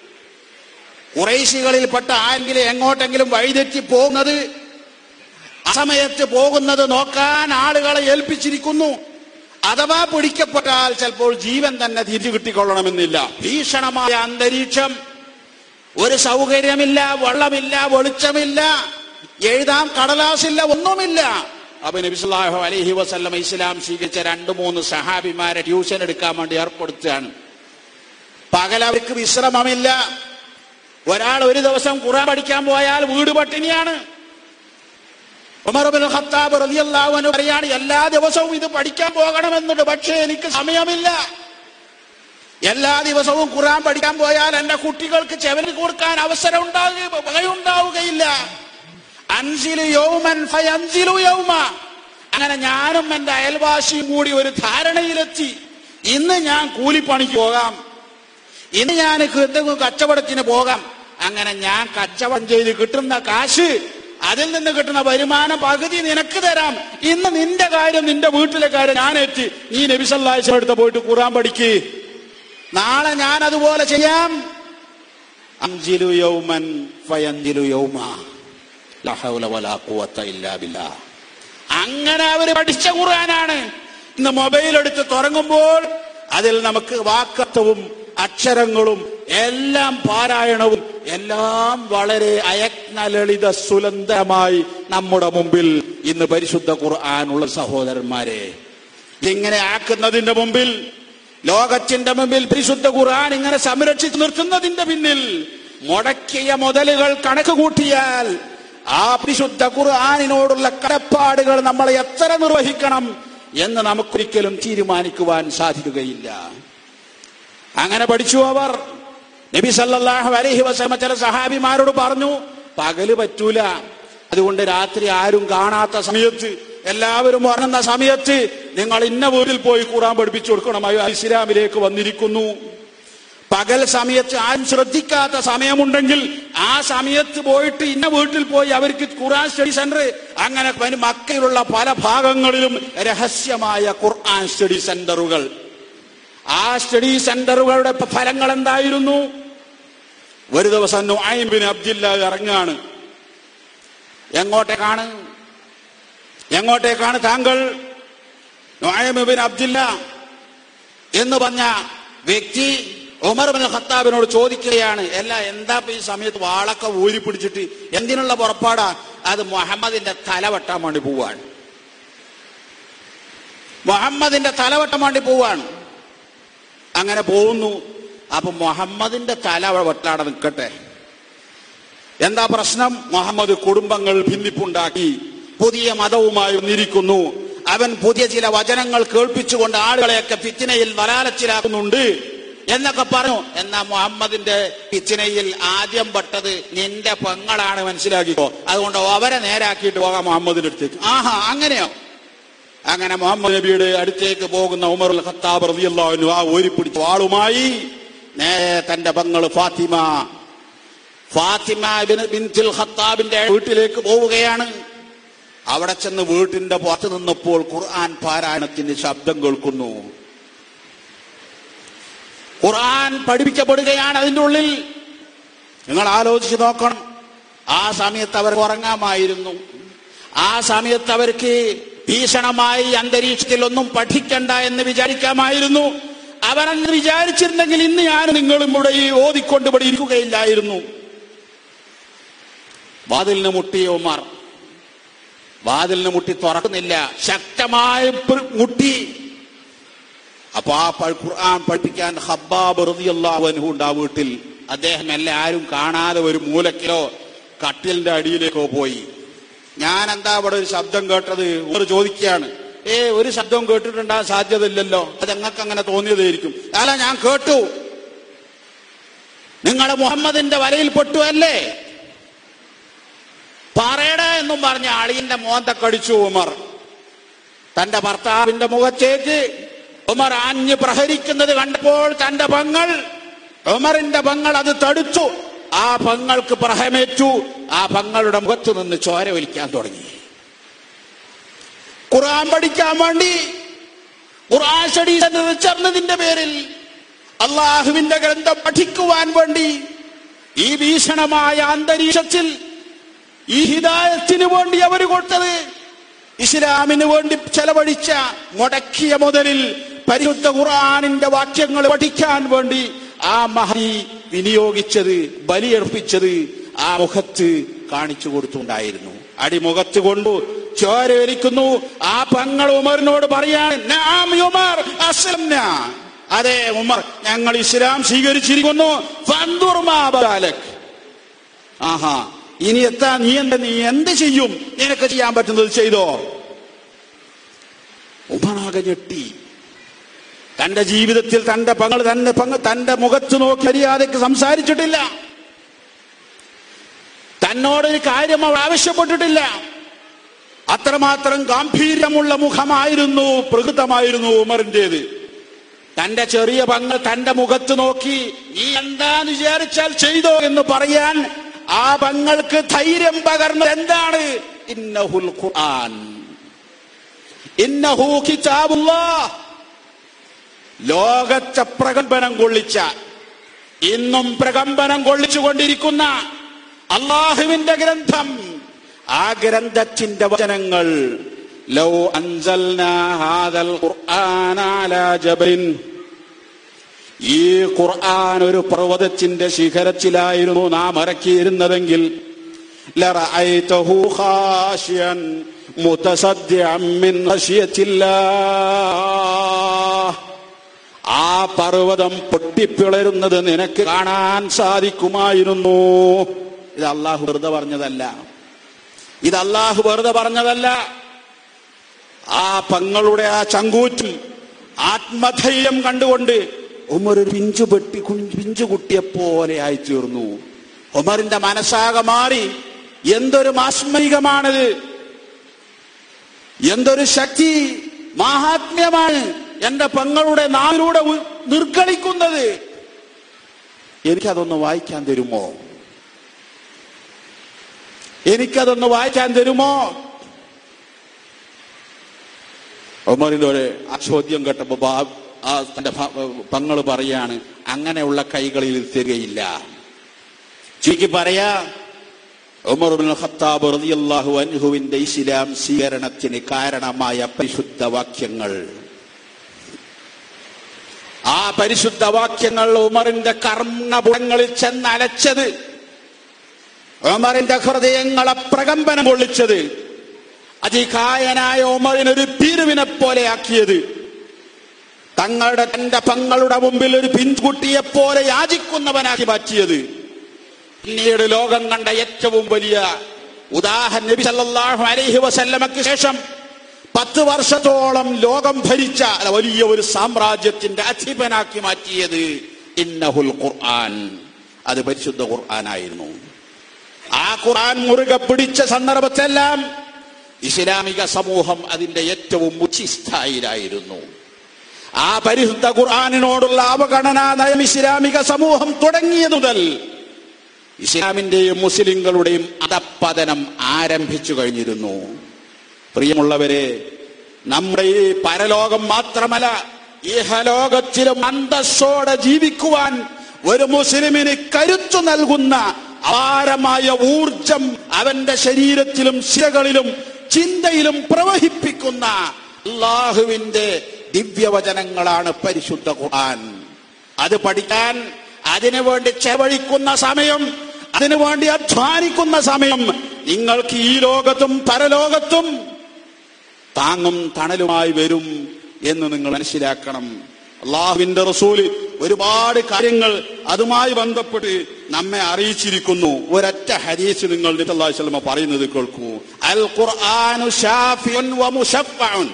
കുറേശികളിൽപ്പെട്ട ആരെങ്കിലും എങ്ങോട്ടെങ്കിലും വഴിതെറ്റി പോകുന്നത് അസമയത്ത് പോകുന്നത് നോക്കാൻ ആളുകളെ ഏൽപ്പിച്ചിരിക്കുന്നു അഥവാ പിടിക്കപ്പെട്ടാൽ ചിലപ്പോൾ ജീവൻ തന്നെ തിരിച്ചു കിട്ടിക്കൊള്ളണമെന്നില്ല ഭീഷണമായ അന്തരീക്ഷം ഒരു സൗകര്യമില്ല വെള്ളമില്ല വെളിച്ചമില്ല എഴുതാൻ കടലാസില്ല ഒന്നുമില്ല അപ്പൊ നബിസ്ലാഹു അലൈഹി വസല്ലം ഇസ്ലാം സ്വീകരിച്ച രണ്ട് മൂന്ന് സഹാബിമാരെ ട്യൂഷൻ എടുക്കാൻ വേണ്ടി ഏർപ്പെടുത്തുകയാണ് പകൽ അവർക്ക് വിശ്രമമില്ല ഒരാൾ ഒരു ദിവസം ഖുറാൻ പഠിക്കാൻ പോയാൽ വീട് പട്ടിണിയാണ് ഉമർ ബിൻ ഖത്താബ് റളിയല്ലാഹു അൻഹു പറയാണ് എല്ലാ ദിവസവും ഇത് പഠിക്കാൻ പോകണമെന്നുണ്ട് പക്ഷേ എനിക്ക് സമയമില്ല എല്ലാ ദിവസവും ഖുർആൻ പഠിക്കാൻ പോയാൽ എന്റെ കുട്ടികൾക്ക് ചെവന് കൊടുക്കാൻ അവസരം ഉണ്ടാകുക വകയുണ്ടാവുകയില്ല അൻസിലു യൗമൻ ഫയൻസിലു യൗമ അങ്ങനെ ഞാനും എന്റെ അയൽവാസിയും കൂടി ഒരു ധാരണയിലെത്തി ഇന്ന് ഞാൻ കൂലിപ്പണിക്ക് പോകാം ഇന്ന് ഞാൻ എന്തെങ്കിലും കച്ചവടത്തിന് പോകാം അങ്ങനെ ഞാൻ കച്ചവടം ചെയ്ത് കിട്ടുന്ന കാശ് അതിൽ നിന്ന് കിട്ടുന്ന വരുമാനം പകുതി നിനക്ക് തരാം ഇന്ന് നിന്റെ കാര്യം നിന്റെ വീട്ടിലെ കാര്യം ഞാൻ ഏറ്റ് നീ നബിസല്ലാഴ്ച അടുത്ത് പോയിട്ട് ഖുറാൻ പഠിക്ക് നാളെ ഞാൻ അതുപോലെ ചെയ്യാം അഞ്ചിലു യൗമൻ ഫയഞ്ചിലു യൗമ ലാ ഹൗല വലാ ഖുവത ഇല്ലാ ബില്ലാ അങ്ങനെ അവർ പഠിച്ച ഖുർആനാണ് ഇന്ന് മൊബൈൽ എടുത്ത് തുടങ്ങുമ്പോൾ അതിൽ നമുക്ക് വാക്കത്വവും അക്ഷരങ്ങളും എല്ലാം പാരായണവും എല്ലാം വളരെ അയജ്ഞ ലളിത സുലന്ധമായി നമ്മുടെ മുമ്പിൽ ഇന്ന് പരിശുദ്ധ ഖുർആനുള്ള സഹോദരന്മാരെ ഇങ്ങനെ ആക്കുന്നതിന്റെ മുമ്പിൽ ലോകത്തിന്റെ മുമ്പിൽ പരിശുദ്ധ ഖുർആൻ ഇങ്ങനെ സംരക്ഷിച്ചു നിർത്തുന്നതിന്റെ പിന്നിൽ മുടക്കിയ മുതലുകൾ കണക്ക് കൂട്ടിയാൽ ആ പരിശുദ്ധ ഖുർആാനിനോടുള്ള കടപ്പാടുകൾ നമ്മൾ എത്ര നിർവഹിക്കണം എന്ന് നമുക്കൊരിക്കലും തീരുമാനിക്കുവാൻ സാധിക്കുകയില്ല അങ്ങനെ പഠിച്ചു അവർ നബി സല്ലല്ലാഹു അലൈഹി വസല്ലമ ചില സഹാബിമാരോട് പറഞ്ഞു പകല് പറ്റൂല അതുകൊണ്ട് രാത്രി ആരും കാണാത്ത സമയത്ത് എല്ലാവരും ഉറങ്ങുന്ന സമയത്ത് നിങ്ങൾ ഇന്ന വീട്ടിൽ പോയി ഖുറാൻ പഠിപ്പിച്ചു കൊടുക്കണം അയ്യോ ഇസ്ലാമിലേക്ക് വന്നിരിക്കുന്നു പകൽ സമയത്ത് ആരും ശ്രദ്ധിക്കാത്ത സമയമുണ്ടെങ്കിൽ ആ സമയത്ത് പോയിട്ട് ഇന്ന വീട്ടിൽ പോയി അവർക്ക് ഖുർആൻ സ്റ്റഡി സെന്റർ അങ്ങനെ പനി- മക്കയിലുള്ള പല ഭാഗങ്ങളിലും രഹസ്യമായ ഖുർആൻ സ്റ്റഡി സെന്ററുകൾ ആ സ്റ്റഡി സെന്ററുകളുടെ ഫലങ്ങൾ എന്തായിരുന്നു ഒരു ദിവസം നുഐം ബിൻ അബ്ദില്ല ഇറങ്ങാണ് എങ്ങോട്ടേക്കാണ് എങ്ങോട്ടേക്കാണ് താങ്കൾ നുഐം ബിൻ അബ്ദില്ല എന്ന് പറഞ്ഞ വ്യക്തി ഉമർ ബിൻ ഖത്താബിനോട് ചോദിക്കുകയാണ് അല്ല എന്താ ഇപ്പൊ ഈ സമയത്ത് വാളൊക്കെ ഊരി പിടിച്ചിട്ട് എന്തിനുള്ള പുറപ്പാടാ അത് മുഹമ്മദിന്റെ തല വെട്ടാൻ വേണ്ടി പോവാണ് മുഹമ്മദിന്റെ തല വെട്ടാൻ വേണ്ടി പോവാണ് അങ്ങനെ പോകുന്നു അപ്പൊ മുഹമ്മദിന്റെ തല അവിടെ വെട്ടാടെ നിൽക്കട്ടെ എന്താ പ്രശ്നം മുഹമ്മദ് കുടുംബങ്ങൾ ഭിന്നിപ്പുണ്ടാക്കി പുതിയ മതവുമായി വന്നിരിക്കുന്നു അവൻ പുതിയ ചില വചനങ്ങൾ കേൾപ്പിച്ചുകൊണ്ട് ആളുകളെയൊക്കെ ഫിത്തിനയിൽ വലാലച്ചിലാക്കുന്നുണ്ട് എന്നൊക്കെ പറഞ്ഞു എന്നാ മുഹമ്മദിന്റെ ഫിത്തിനയിൽ ആദ്യം പെട്ടത് നിന്റെ പെങ്ങളാണ് മനസ്സിലാക്കിക്കോ അതുകൊണ്ട് അവരെ നേരാക്കിയിട്ട് പോകാം മുഹമ്മദിന്റെ അടുത്തേക്ക് ആഹാ അങ്ങനെയോ അങ്ങനെ മുഹമ്മദ് നബിയുടെ അടുത്തേക്ക് പോകുന്ന ഉമർ അൽ ഖത്താബ് റളിയല്ലാഹു അൻഹു ആ ഊരിപ്പിടിച്ച വാളുമായി നേരെ തന്റെ പെങ്ങള് ഫാത്തിമ ഫാത്തിമ ബിൻ- ബിൻതുൽ ഖത്താബിന്റെ വീട്ടിലേക്ക് പോവുകയാണ് അവിടെ ചെന്ന് വീട്ടിന്റെ പുറത്ത് നിന്നപ്പോൾ ഖുർആൻ പാരായണത്തിന്റെ ശബ്ദം കേൾക്കുന്നു ഖുർആൻ പഠിപ്പിക്കപ്പെടുകയാണ് അതിന്റെ ഉള്ളിൽ നിങ്ങൾ ആലോചിച്ച് നോക്കണം ആ സമയത്ത് അവർ ഉറങ്ങാമായിരുന്നു ആ സമയത്ത് അവർക്ക് ഭീഷണമായി അന്തരീക്ഷത്തിൽ ഒന്നും പഠിക്കണ്ട എന്ന് വിചാരിക്കാമായിരുന്നു അവരങ്ങനെ വിചാരിച്ചിരുന്നെങ്കിൽ ഇന്ന് ഞാൻ നിങ്ങളും ഇവിടെ ഈ ഓതിക്കൊണ്ട് ഇവിടെ ഇരിക്കുകയില്ലായിരുന്നു വാതിലിന് മുട്ടി ഉമാർ വാതിലിന് മുട്ടി തുറക്കുന്നില്ല ശക്തമായ പ്- മുട്ടി അപ്പൊ ആ പ- ഖുർആൻ പഠിപ്പിക്കാൻ ഹബ്ബാബ് റളിയല്ലാഹു അൻഹു ഉണ്ട് ആ വീട്ടിൽ അദ്ദേഹം എല്ലാം ആരും കാണാതെ ഒരു മൂലക്കിലോ കട്ടിലിന്റെ അടിയിലേക്കോ പോയി ഞാൻ എന്താ അവിടെ ഒരു ശബ്ദം കേട്ടത് ഒരു ചോദിക്കുകയാണ് ഏ ഒരു ശബ്ദവും കേട്ടിട്ടുണ്ടാകാൻ സാധ്യതയില്ലല്ലോ അത് ഞങ്ങൾക്ക് അങ്ങനെ തോന്നിയതായിരിക്കും അല്ല ഞാൻ കേട്ടു നിങ്ങൾ മുഹമ്മദിന്റെ വലയിൽ പെട്ടു അല്ലേ പറയട എന്നും പറഞ്ഞ അളിയന്റെ മോന്ത കടിച്ചു ഉമർ തന്റെ ഭർത്താവിന്റെ മുഖത്തേക്ക് ഉമർ ആഞ്ഞ് പ്രഹരിക്കുന്നത് കണ്ടപ്പോൾ തന്റെ പങ്ങൾ ഉമറിന്റെ പങ്ങൾ അത് തടുത്തു ആ പങ്ങൾക്ക് പ്രഹമേറ്റു ആ പങ്ങളുടെ മുഖത്തു നിന്ന് ചോര ഒലിക്കാൻ തുടങ്ങി ഖുർആൻ പഠിക്കാൻ വേണ്ടി ഖുർആൻ സ്റ്റഡി സെന്റർ ചേർന്നതിന്റെ പേരിൽ അള്ളാഹുവിന്റെ ഗ്രന്ഥം പഠിക്കുവാൻ വേണ്ടി ഈ ഭീഷണമായ അന്തരീക്ഷത്തിൽ ഈ ഹിദായത്തിന് വേണ്ടി അവർ കൊടുത്തത് ഇസ്ലാമിന് വേണ്ടി ചെലവഴിച്ച മുടക്കിയ മുതലിൽ പരിശുദ്ധ ഖുർആാനിന്റെ വാക്യങ്ങൾ പഠിക്കാൻ വേണ്ടി ആ മഹി വിനിയോഗിച്ചത് ബലിയർപ്പിച്ചത് ആ മുഖത്ത് കാണിച്ചു കൊടുത്തുണ്ടായിരുന്നു അടിമുഖത്ത് കൊണ്ടു ചോര വലിക്കുന്നു ആ പങ്ങൾ ഉമറിനോട് പറയാണ് "നഅം ഉമർ, അസ്ലംന." അതെ ഉമർ ഞങ്ങൾ ഇസ്ലാം സ്വീകരിച്ചിരിക്കുന്നു ഫന്ദുർ മാ ബലാലക്. ആഹാ ഇനി എത്താ നീ എന്താ നീ എന്ത് ചെയ്യും നിനക്ക് ചെയ്യാൻ പറ്റുന്നത് ചെയ്തോ ഉമറാകെ ഞെട്ടി തന്റെ ജീവിതത്തിൽ തന്റെ പങ്ങൾ തന്നെ പങ്ക് തന്റെ മുഖത്ത് നോക്കി മര്യാദയ്ക്ക് സംസാരിച്ചിട്ടില്ല തന്നോടൊരു കാര്യം അവൾ ആവശ്യപ്പെട്ടിട്ടില്ല അത്രമാത്രം ഗാംഭീര്യമുള്ള മുഖമായിരുന്നു പ്രകൃതമായിരുന്നു ഉമറിന്റേത് തന്റെ ചെറിയ പങ്ങൾ തന്റെ മുഖത്ത് നോക്കി നീ എന്താന്ന് വിചാരിച്ചാൽ ചെയ്തോ എന്ന് പറയാൻ ആ പങ്ങൾക്ക് ധൈര്യം പകർന്നത് എന്താണ് ഇന്നഹുൽ ഖുർആൻ ഇന്നഹു കിതാബുല്ലാഹ് ലോകത്തെ പ്രകമ്പനം കൊള്ളിച്ച ഇന്നും പ്രകമ്പനം കൊള്ളിച്ചുകൊണ്ടിരിക്കുന്ന അള്ളാഹുവിന്റെ ഗ്രന്ഥം ആ ഗ്രന്ഥത്തിന്റെ വചനങ്ങൾ ലൗ അൻസൽനാ ഹാദൽ ഖുർആന അലാ ജബലിൻ ഈ ഖുർആൻ ഒരു പർവ്വതത്തിന്റെ ശിഖരത്തിലായിരുന്നു നാം ഇറക്കിയിരുന്നതെങ്കിൽ ലറഅയ്തഹു ഖാശിയൻ മുതസദ്ദിഅൻ മിൻ ഖശിയത്തില്ലാഹ് ആ പർവ്വതം പൊട്ടിപ്പിളരുന്നത് നിനക്ക് കാണാൻ സാധിക്കുമായിരുന്നു ഇത് അള്ളാഹു വെറുതെ പറഞ്ഞതല്ല ഇത് അള്ളാഹു വെറുതെ പറഞ്ഞതല്ല ആ പങ്ങളുടെ ആ ചങ്കൂറ്റും ആത്മധൈര്യം കണ്ടുകൊണ്ട് ഉമർ ഒരു പിഞ്ചു പെട്ടി കുഞ്ഞു പിഞ്ചു കുട്ടിയെ പോലെ ആയി തീർന്നു ഉമറിന്റെ മനസ്സാകെ മാറി എന്തൊരു മാസ്മരികമാണിത് എന്തൊരു ശക്തി മാഹാത്മ്യമാണ് എന്റെ പെങ്ങളുടെ നാവിലൂടെ ഉ- നിർഗളിക്കുന്നത് എനിക്കതൊന്ന് വായിക്കാൻ തരുമോ എനിക്കതൊന്ന് വായിക്കാൻ തരുമോ ഉമറിന്റെ ഒരു ആ ചോദ്യം കേട്ടപ്പോ ബാ- ആ തന്റെ പങ്ങൾ പറയാണ് അങ്ങനെയുള്ള കൈകളിൽ തരികയില്ല ചുരുക്കി പറയാ ഉമർ ബിൻ ഖത്താബ് റളിയല്ലാഹു അൻഹുവിന്റെ ഇസ്ലാം സ്വീകരണത്തിന് കാരണമായ പരിശുദ്ധ വാക്യങ്ങൾ ആ പരിശുദ്ധ വാക്യങ്ങൾ ഉമറിന്റെ കർണപുടങ്ങളിൽ ചെന്നലച്ചത് ഉമറിന്റെ ഹൃദയങ്ങളെ പ്രകമ്പനം കൊള്ളിച്ചത് അതികായനായ ഉമറിനൊരു പീരുവിനെ പോലെ ആക്കിയത് തങ്ങളുടെ തന്റെ പങ്ങളുടെ മുമ്പിൽ ഒരു പിൻകുട്ടിയെ പോലെ യാചിക്കുന്നവനാക്കി മാറ്റിയത് പിന്നീട് ലോകം കണ്ട ഏറ്റവും വലിയ ഉദാഹരണ നബി സല്ലല്ലാഹു അലൈഹി വസല്ലമക്ക് ശേഷം പത്ത് വർഷത്തോളം ലോകം ഭരിച്ച അല്ല, വലിയ ഒരു സാമ്രാജ്യത്തിന്റെ അധിപനാക്കി മാറ്റിയത് ഇന്നഹുൽ ഖുർആൻ അത് പരിശുദ്ധ ഖുർആനായിരുന്നു ആ ഖുർആൻ മുറുകെ പിടിച്ച സന്ദർഭത്തെല്ലാം ഇസ്ലാമിക സമൂഹം അതിന്റെ ഏറ്റവും ഉച്ചിസ്ഥായിലായിരുന്നു ആ പരിശുദ്ധ ഖുർആാനിനോടുള്ള അവഗണനാ നയം ഇസ്ലാമിക സമൂഹം തുടങ്ങിയത് മുതൽ ഇസ്ലാമിന്റെയും മുസ്ലിങ്ങളുടെയും അധപ്പതനം ആരംഭിച്ചു കഴിഞ്ഞിരുന്നു പ്രിയമുള്ളവരെ നമ്മുടെ ഈ പരലോകം മാത്രമല്ല ഇഹലോകത്തിലും അന്തസ്സോടെ ജീവിക്കുവാൻ ഒരു മുസ്ലിമിന് കരുത്തു നൽകുന്ന അപാരമായ ഊർജം അവന്റെ ശരീരത്തിലും ശിരകളിലും ചിന്തയിലും പ്രവഹിപ്പിക്കുന്ന അള്ളാഹുവിന്റെ ദിവ്യവചനങ്ങളാണ് പരിശുദ്ധ ഖുർആൻ അത് പഠിക്കാൻ അതിനുവേണ്ടി ചെലവഴിക്കുന്ന സമയം അതിനുവേണ്ടി അധ്വാനിക്കുന്ന സമയം നിങ്ങൾക്ക് ഈ ലോകത്തും പരലോകത്തും താങ്ങും തണലുമായി വരും എന്ന് നിങ്ങൾ മനസ്സിലാക്കണം അള്ളാഹുവിന്റെ റസൂല് ഒരുപാട് കാര്യങ്ങൾ അതുമായി ബന്ധപ്പെട്ട് നമ്മെ അറിയിച്ചിരിക്കുന്നു ഒരൊറ്റ ഹദീസ് നിങ്ങൾ നബി സല്ലല്ലാഹു അലൈഹി വസല്ലമ പറയുന്നത് കേൾക്കൂ അൽ ഖുർആനു ഷാഫിഉൻ വ മുശഫ്ഫഉൻ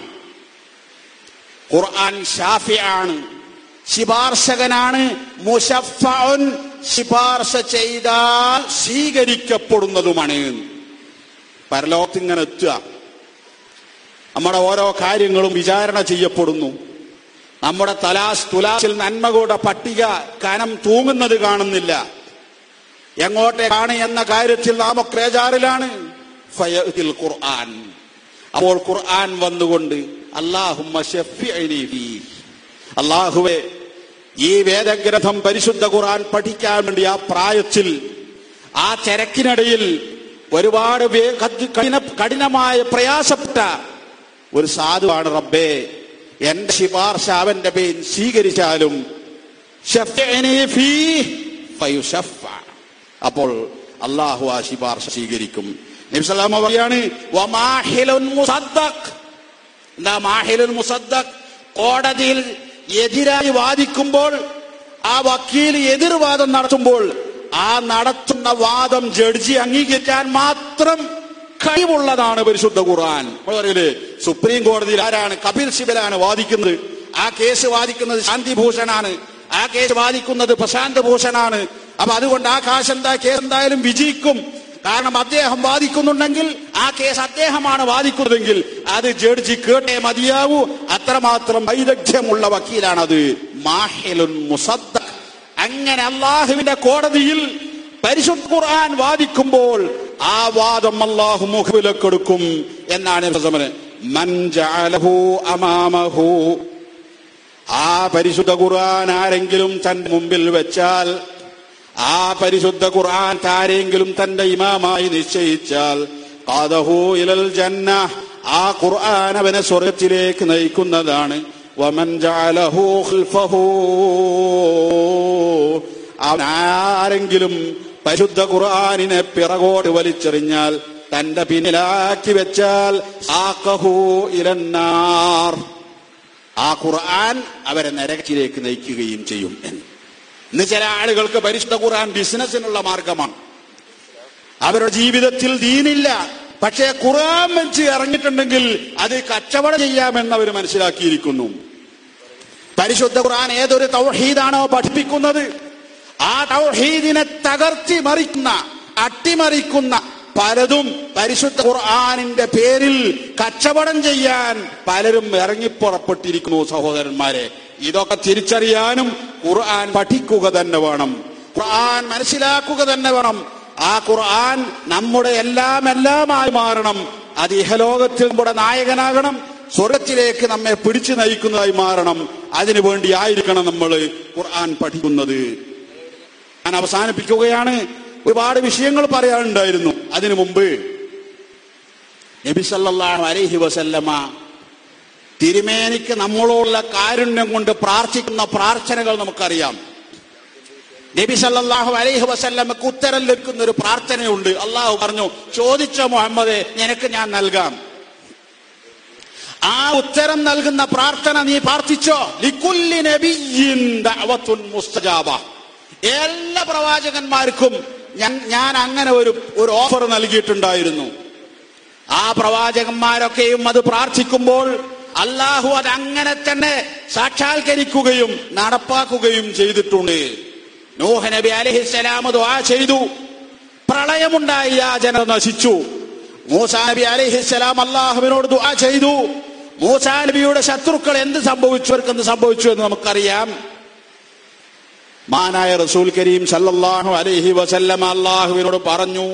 ഖുർആൻ ഷാഫിയാണ് ശിപാർശകനാണ് മുശഫഉൻ ശിപാർശ ചെയ്താൽ സ്വീകരിക്കപ്പെടുന്നതുമാണ് പരലോകത്ത് ഇങ്ങനെ എത്തുക നമ്മുടെ ഓരോ കാര്യങ്ങളും വിചാരണ ചെയ്യപ്പെടുന്നു നമ്മുടെ തലാസ് തുലാസിൽ നന്മകളുടെ പട്ടിക കനം തൂങ്ങുന്നത് കാണുന്നില്ല എങ്ങോട്ടേക്കാണ് എന്ന കാര്യത്തിൽ നാം ക്രേജാറിലാണ് ഫയത്തിൽ ഖുർആൻ അപ്പോൾ ഖുർആൻ വന്നുകൊണ്ട് അള്ളാഹുമ്മ ശഫിഅനി ഫീ. അള്ളാഹുവെ ഈ വേദഗ്രന്ഥം പരിശുദ്ധ ഖുർആൻ പഠിക്കാൻ വേണ്ടി ആ പ്രായത്തിൽ ആ തിരക്കിനിടയിൽ ഒരുപാട് വേ- കഠി- കഠിന- കഠിനമായ പ്രയാസപ്പെട്ട ഒരു സാധുവാണ് റബ്ബേ എന്റെ ശിപാർശ അവന്റെ പേൻ സ്വീകരിച്ചാലും ശഫ്ഇനി ഫീ ഫയുശഫ്ഫ. അപ്പോൾ അള്ളാഹു ആ ശിപാർശ സ്വീകരിക്കും നബിസ്വല്ലാമ പറയാണ് വമാഹിലുൻ മുസദ്ദഖ് എന്താ മാഹിലുൻ മുസദ്ദഖ് കോടതിയിൽ എതിരായി വാദിക്കുമ്പോൾ ആ വക്കീൽ എതിർവാദം നടത്തുമ്പോൾ ആ നടത്തുന്ന വാദം ജഡ്ജി അംഗീകരിക്കാൻ മാത്രം കഴിവുള്ളതാണ് പരിശുദ്ധ ഖുർആൻ നമ്മൾ പറയില്ലേ സുപ്രീം കോടതിയിൽ ആരാണ് കപിൽ സിബലാണ് വാദിക്കുന്നത് ആ കേസ് വാദിക്കുന്നത് ശാന്തിഭൂഷണാണ് ആ കേസ് വാദിക്കുന്നത് പ്രശാന്ത് ഭൂഷണാണ് അപ്പൊ അതുകൊണ്ട് ആ കാശ് എന്താ കേസ് എന്തായാലും വിജയിക്കും കാരണം അദ്ദേഹം വാദിക്കുന്നുണ്ടെങ്കിൽ ആ കേസ് അദ്ദേഹമാണ് വാദിക്കുന്നതെങ്കിൽ അത് ജഡ്ജി കേട്ടേ മതിയാവൂ അത്രമാത്രം വൈദഗ്ധ്യമുള്ള വക്കീലാണത് മാഹിലുൻ മുസദ്ദഖ് അങ്ങനെ അള്ളാഹുവിന്റെ കോടതിയിൽ പരിശുദ്ധ ഖുർആൻ വാദിക്കുമ്പോൾ ആ വാദം അള്ളാഹു മുഖവിലക്കെടുക്കും എന്നാണ് പ്രസമന് മൻ ജഅലഹു അമാമഹു ആ പരിശുദ്ധ ഖുർആൻ ആരെങ്കിലും തന്റെ മുമ്പിൽ വെച്ചാൽ ആ പരിശുദ്ധ ഖുർആൻ ആരെങ്കിലും തന്റെ ഇമാമായി നിശ്ചയിച്ചാൽ ഖാദഹു ഇലൽ ജന്ന ആ ഖുർആൻ അവനെ സ്വർഗത്തിലേക്ക് നയിക്കുന്നതാണ് വമൻ ജഅലഹു ഖിൽഫഹു അവൻ ആരെങ്കിലും പരിശുദ്ധ ഖുർആനിനെ പിറകോട്ട് വലിച്ചെറിഞ്ഞാൽ തന്റെ പിന്നിലാക്കി വെച്ചാൽ ആക്കഹു ഇലന്നാർ ആ ഖുർആൻ അവരെ നരകത്തിലേക്ക് നയിക്കുകയും ചെയ്യും എന്ന് ഇന്ന് ചില ആളുകൾക്ക് പരിശുദ്ധ ഖുർആൻ ബിസിനസ്സിനുള്ള മാർഗമാണ് അവരുടെ ജീവിതത്തിൽ ദീനില്ല പക്ഷേ ഖുർആൻ വെച്ച് ഇറങ്ങിയിട്ടുണ്ടെങ്കിൽ അത് കച്ചവടം ചെയ്യാമെന്ന് അവർ മനസ്സിലാക്കിയിരിക്കുന്നു പരിശുദ്ധ ഖുർആൻ ഏതൊരു തൗഹീദാണോ പഠിപ്പിക്കുന്നത് ആ തൗഹീദിനെ തകർത്തി മറിക്കുന്ന അട്ടിമറിക്കുന്ന പലതും പരിശുദ്ധ ഖുർആാനിന്റെ പേരിൽ കച്ചവടം ചെയ്യാൻ പലരും ഇറങ്ങിപ്പുറപ്പെട്ടിരിക്കുന്നു സഹോദരന്മാരെ ഇതൊക്കെ തിരിച്ചറിയാനും ഖുർആൻ പഠിക്കുക തന്നെ വേണം ഖുർആൻ മനസ്സിലാക്കുക തന്നെ വേണം ആ ഖുർആൻ നമ്മുടെ എല്ലാം എല്ലാമായി മാറണം അത് ഇഹലോകത്തിൽ നമ്മുടെ നായകനാകണം സ്വർഗത്തിലേക്ക് നമ്മെ പിടിച്ചു നയിക്കുന്നതായി മാറണം അതിനു വേണ്ടി ആയിരിക്കണം നമ്മൾ ഖുർആൻ പഠിക്കുന്നത് ഞാൻ അവസാനിപ്പിക്കുകയാണ് ഒരുപാട് വിഷയങ്ങൾ പറയാനുണ്ടായിരുന്നു അതിനു മുമ്പ് നബി സല്ലല്ലാഹു അലൈഹി വസല്ലമ തിരുമേനിക്ക് നമ്മളോടുള്ള കാരുണ്യം കൊണ്ട് പ്രാർത്ഥിക്കുന്ന പ്രാർത്ഥനകൾ നമുക്കറിയാം നബി സല്ലല്ലാഹു അലൈഹി വസല്ലമക്ക് ഉത്തരം ലഭിക്കുന്ന ഒരു പ്രാർത്ഥനയുണ്ട് അള്ളാഹു പറഞ്ഞു ചോദിച്ച മുഹമ്മദെ നിനക്ക് ഞാൻ നൽകാം ആ ഉത്തരം നൽകുന്ന പ്രാർത്ഥന നീ പ്രാർത്ഥിച്ചോ ലിക്കുല്ലി നബിയ്യിൻ ദഅവത്തുൻ മുസ്തജാബ എല്ലാ പ്രവാചകന്മാർക്കും ഞാൻ ഞാൻ അങ്ങനെ ഒരു ഒരു ഓഫർ നൽകിയിട്ടുണ്ടായിരുന്നു ആ പ്രവാചകന്മാരൊക്കെയും അത് പ്രാർത്ഥിക്കുമ്പോൾ അള്ളാഹു അത് അങ്ങനെ തന്നെ സാക്ഷാത്കരിക്കുകയും നടപ്പാക്കുകയും ചെയ്തിട്ടുണ്ട് നൂഹ നബി അലഹിസ്സലാം ദുആ ചെയ്തു പ്രളയമുണ്ടായി ആ ജനത നശിച്ചു മൂസാ നബി അലഹിസ്സലാം അള്ളാഹുവിനോട് ദുആ ചെയ്തു മൂസാ നബിയുടെ ശത്രുക്കൾ എന്ത് സംഭവിച്ചു അവർക്ക് എന്ത് സംഭവിച്ചു എന്ന് നമുക്കറിയാം മാനായ റസൂൽ കരീം സല്ലല്ലാഹു അലൈഹി വസല്ലം അള്ളാഹുവിനോട് പറഞ്ഞു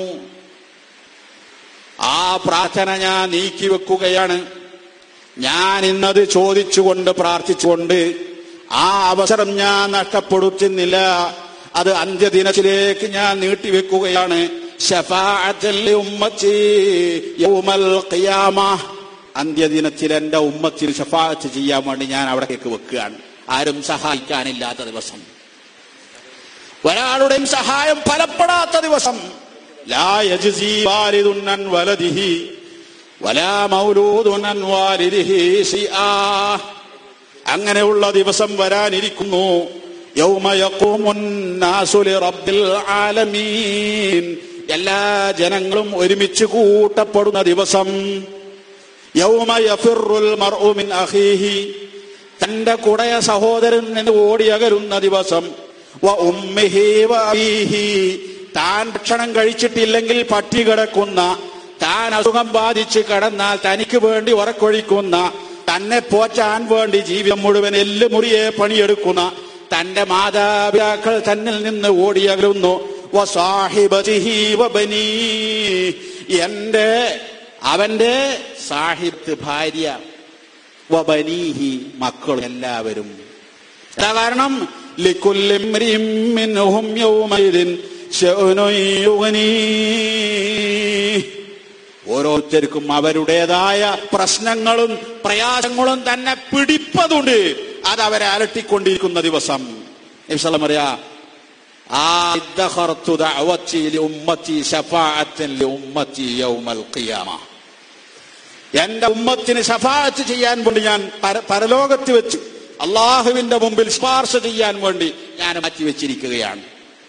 ആ പ്രാർത്ഥന ഞാൻ നീക്കി വെക്കുകയാണ് ഞാൻ ഇന്നത് ചോദിച്ചുകൊണ്ട് പ്രാർത്ഥിച്ചുകൊണ്ട് ആ അവസരം ഞാൻ നഷ്ടപ്പെടുത്തുന്നില്ല അത് അന്ത്യദിനത്തിലേക്ക് ഞാൻ നീട്ടിവെക്കുകയാണ് ശഫാഅത്തൽ ഉമ്മത്തി യൗമൽ ഖിയാമ അന്ത്യദിനത്തിൽ എന്റെ ഉമ്മത്തിൽ ഷഫാഅത്ത് ചെയ്യാൻ വേണ്ടി ഞാൻ അവിടേക്ക് വെക്കുകയാണ് ആരും സഹായിക്കാനില്ലാത്ത ദിവസം ഒരാളുടെയും സഹായം ഫലപ്പെടാത്ത ദിവസം ലാ യജ്സി വാലിദുൻ അൻ വലദിഹി വലാ മൗലൂദുൻ അൻ വാലിദിഹി ശിആ അങ്ങനെയുള്ള ദിവസം വരാനിരിക്കുന്നു യൗമ യഖൂമുൻ നാസു ലിറബ്ബിൽ ആലമീൻ എല്ലാ ജനങ്ങളും ഒരുമിച്ച് കൂട്ടപ്പെടുന്ന ദിവസം യൗമ യഫിറുൽ മർഉ മിൻ അഖീഹി തന്റെ കുടയ സഹോദരൻ നിന്ന് ഓടിയകലുന്ന ദിവസം വ ഉമ്മിഹി വ അബീഹി താൻ ഭക്ഷണം കഴിച്ചിട്ടില്ലെങ്കിൽ പട്ടി കിടക്കുന്ന താൻ അസുഖം ബാധിച്ച് കിടന്നാൽ തനിക്ക് വേണ്ടി ഉറക്കൊഴിക്കുന്ന തന്നെ പോറ്റാൻ വേണ്ടി ജീവിതം മുഴുവൻ എല്ല് മുറിയെ പണിയെടുക്കുന്ന തന്റെ മാതാപിതാക്കൾ തന്നിൽ നിന്ന് ഓടിയകലുന്നു വ സാഹിബതിഹി വ ബനീ. എന്റെ അവന്റെ സാഹിബ് ഭാര്യ വബനീഹി മക്കൾ എല്ലാവരും എന്താ കാരണം ലിക്കുല്ലി ഇമ്രിഇം മിൻഹും യൗമഇദിൻ ശഅ്നുൻ യുഗ്നീഹ്. ഓരോരുത്തർക്കും അവരുടേതായ പ്രശ്നങ്ങളും പ്രയാസങ്ങളും തന്നെ പിടിപ്പതുണ്ട് അത് അവരെ അലട്ടിക്കൊണ്ടിരിക്കുന്ന ദിവസം നബിസ്വലം പറയാ ആ ഇദ്ദഖർതു ദഅവത്തി ലിഉമ്മത്തി ശഫാഅത്തൻ ലിഉമ്മത്തി യൗമൽ ഖിയാമ എന്റെ ഉമ്മത്തിന് ശഫാഅത്ത് ചെയ്യാൻ വേണ്ടി ഞാൻ പര- പരലോകത്ത് വെച്ച് അള്ളാഹുവിന്റെ മുമ്പിൽ ശുപാർശ ചെയ്യാൻ വേണ്ടി ഞാൻ മാറ്റി വെച്ചിരിക്കുകയാണ്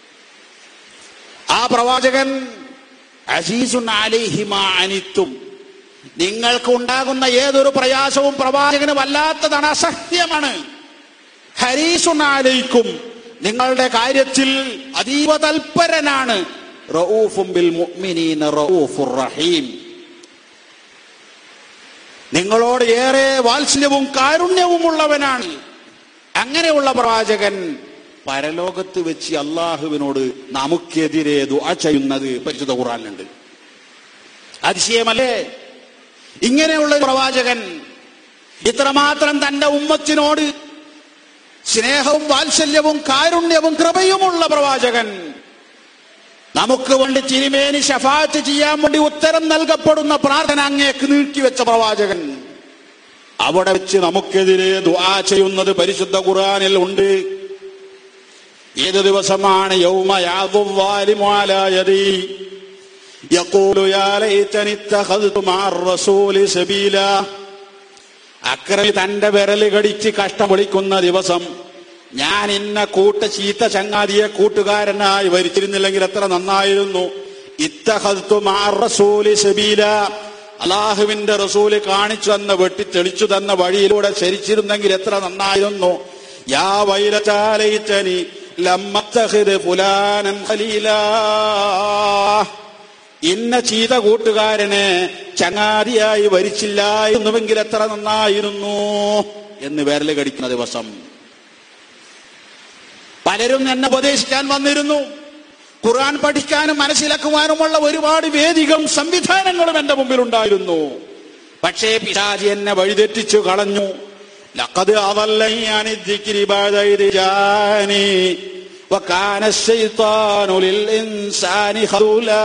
ആ പ്രവാചകൻ അസീസുൻ അലൈഹിമ അനിത്തും നിങ്ങൾക്ക് ഉണ്ടാകുന്ന ഏതൊരു പ്രയാസവും പ്രവാചകന് വല്ലാത്തതാണ് അസഹ്യമാണ് ഹരീസുൻ അലൈക്കും നിങ്ങളുടെ കാര്യത്തിൽ അതീവ തൽപരനാണ് റഊഫും ബിൽ മുഅ്മിനീന റഊഫുർ റഹീം നിങ്ങളോട് ഏറെ വാത്സല്യവും കാരുണ്യവും ഉള്ളവനാണ് അങ്ങനെയുള്ള പ്രവാചകൻ പരലോകത്ത് വെച്ച് അള്ളാഹുവിനോട് നമുക്കെതിരെ ദുആ ചെയ്യുന്നത് പരിശുദ്ധ ഖുറാനിലുണ്ട് അതിശയമല്ലേ ഇങ്ങനെയുള്ള ഒരു പ്രവാചകൻ ഇത്രമാത്രം തന്റെ ഉമ്മത്തിനോട് സ്നേഹവും വാത്സല്യവും കാരുണ്യവും കൃപയുമുള്ള പ്രവാചകൻ നമുക്ക് വേണ്ടി തിരുമേനി ഷഫാത്ത് ചെയ്യാൻ വേണ്ടി ഉത്തരം നൽകപ്പെടുന്ന പ്രാർത്ഥന അങ്ങേക്ക് നീട്ടിവെച്ച പ്രവാചകൻ അവിടെ വെച്ച് നമുക്കെതിരെ ദുആ ചെയ്യുന്നത് പരിശുദ്ധ ഖുർആനിൽ ഉണ്ട് ഏത് ദിവസമാണ് യൗമ യാദു الظالم على يديه يقول يا ليتني اتخذت مع الرسول سبيلا അക്രമി തന്റെ വിരല് കടിച്ച് കഷ്ടം വിളിക്കുന്ന ദിവസം ഞാൻ ഇന്ന കൂട്ട ചീത്ത ചങ്ങാതിയെ കൂട്ടുകാരനായി വരിച്ചിരുന്നില്ലെങ്കിൽ എത്ര നന്നായിരുന്നു ഇത്തഹത്തു മാർ റസൂലി സബീല അള്ളാഹുവിന്റെ റസൂല് കാണിച്ചു തന്ന വെട്ടി തെളിച്ചു തന്ന വഴിയിലൂടെ ചരിച്ചിരുന്നെങ്കിൽ എത്ര നന്നായിരുന്നു യാ വൈലചാലയിച്ചനി ലമ്മത്തഹിദ് ഫുലാനൻ ഖലീലാ ഇന്ന ചീത കൂട്ടുകാരനെ ചങ്ങാതിയായി വരിച്ചില്ലായിരുന്നുവെങ്കിൽ എത്ര നന്നായിരുന്നു എന്ന് വിരല് കടിക്കുന്ന ദിവസം പലരും എന്നെ ഉപദേശിക്കാൻ വന്നിരുന്നു ഖുർആൻ പഠിക്കാനും മനസ്സിലാക്കുവാനുമുള്ള ഒരുപാട് വേദികളും സംവിധാനങ്ങളും എന്റെ മുമ്പിൽ ഉണ്ടായിരുന്നു പക്ഷേ പിശാചി എന്നെ വഴിതെറ്റിച്ചു കളഞ്ഞു ലഖദ് അദല്ലനി അനി ദിക്രി ബഅദ ഇദ് ജാനി വകാന الشيطان للإنسان خذولا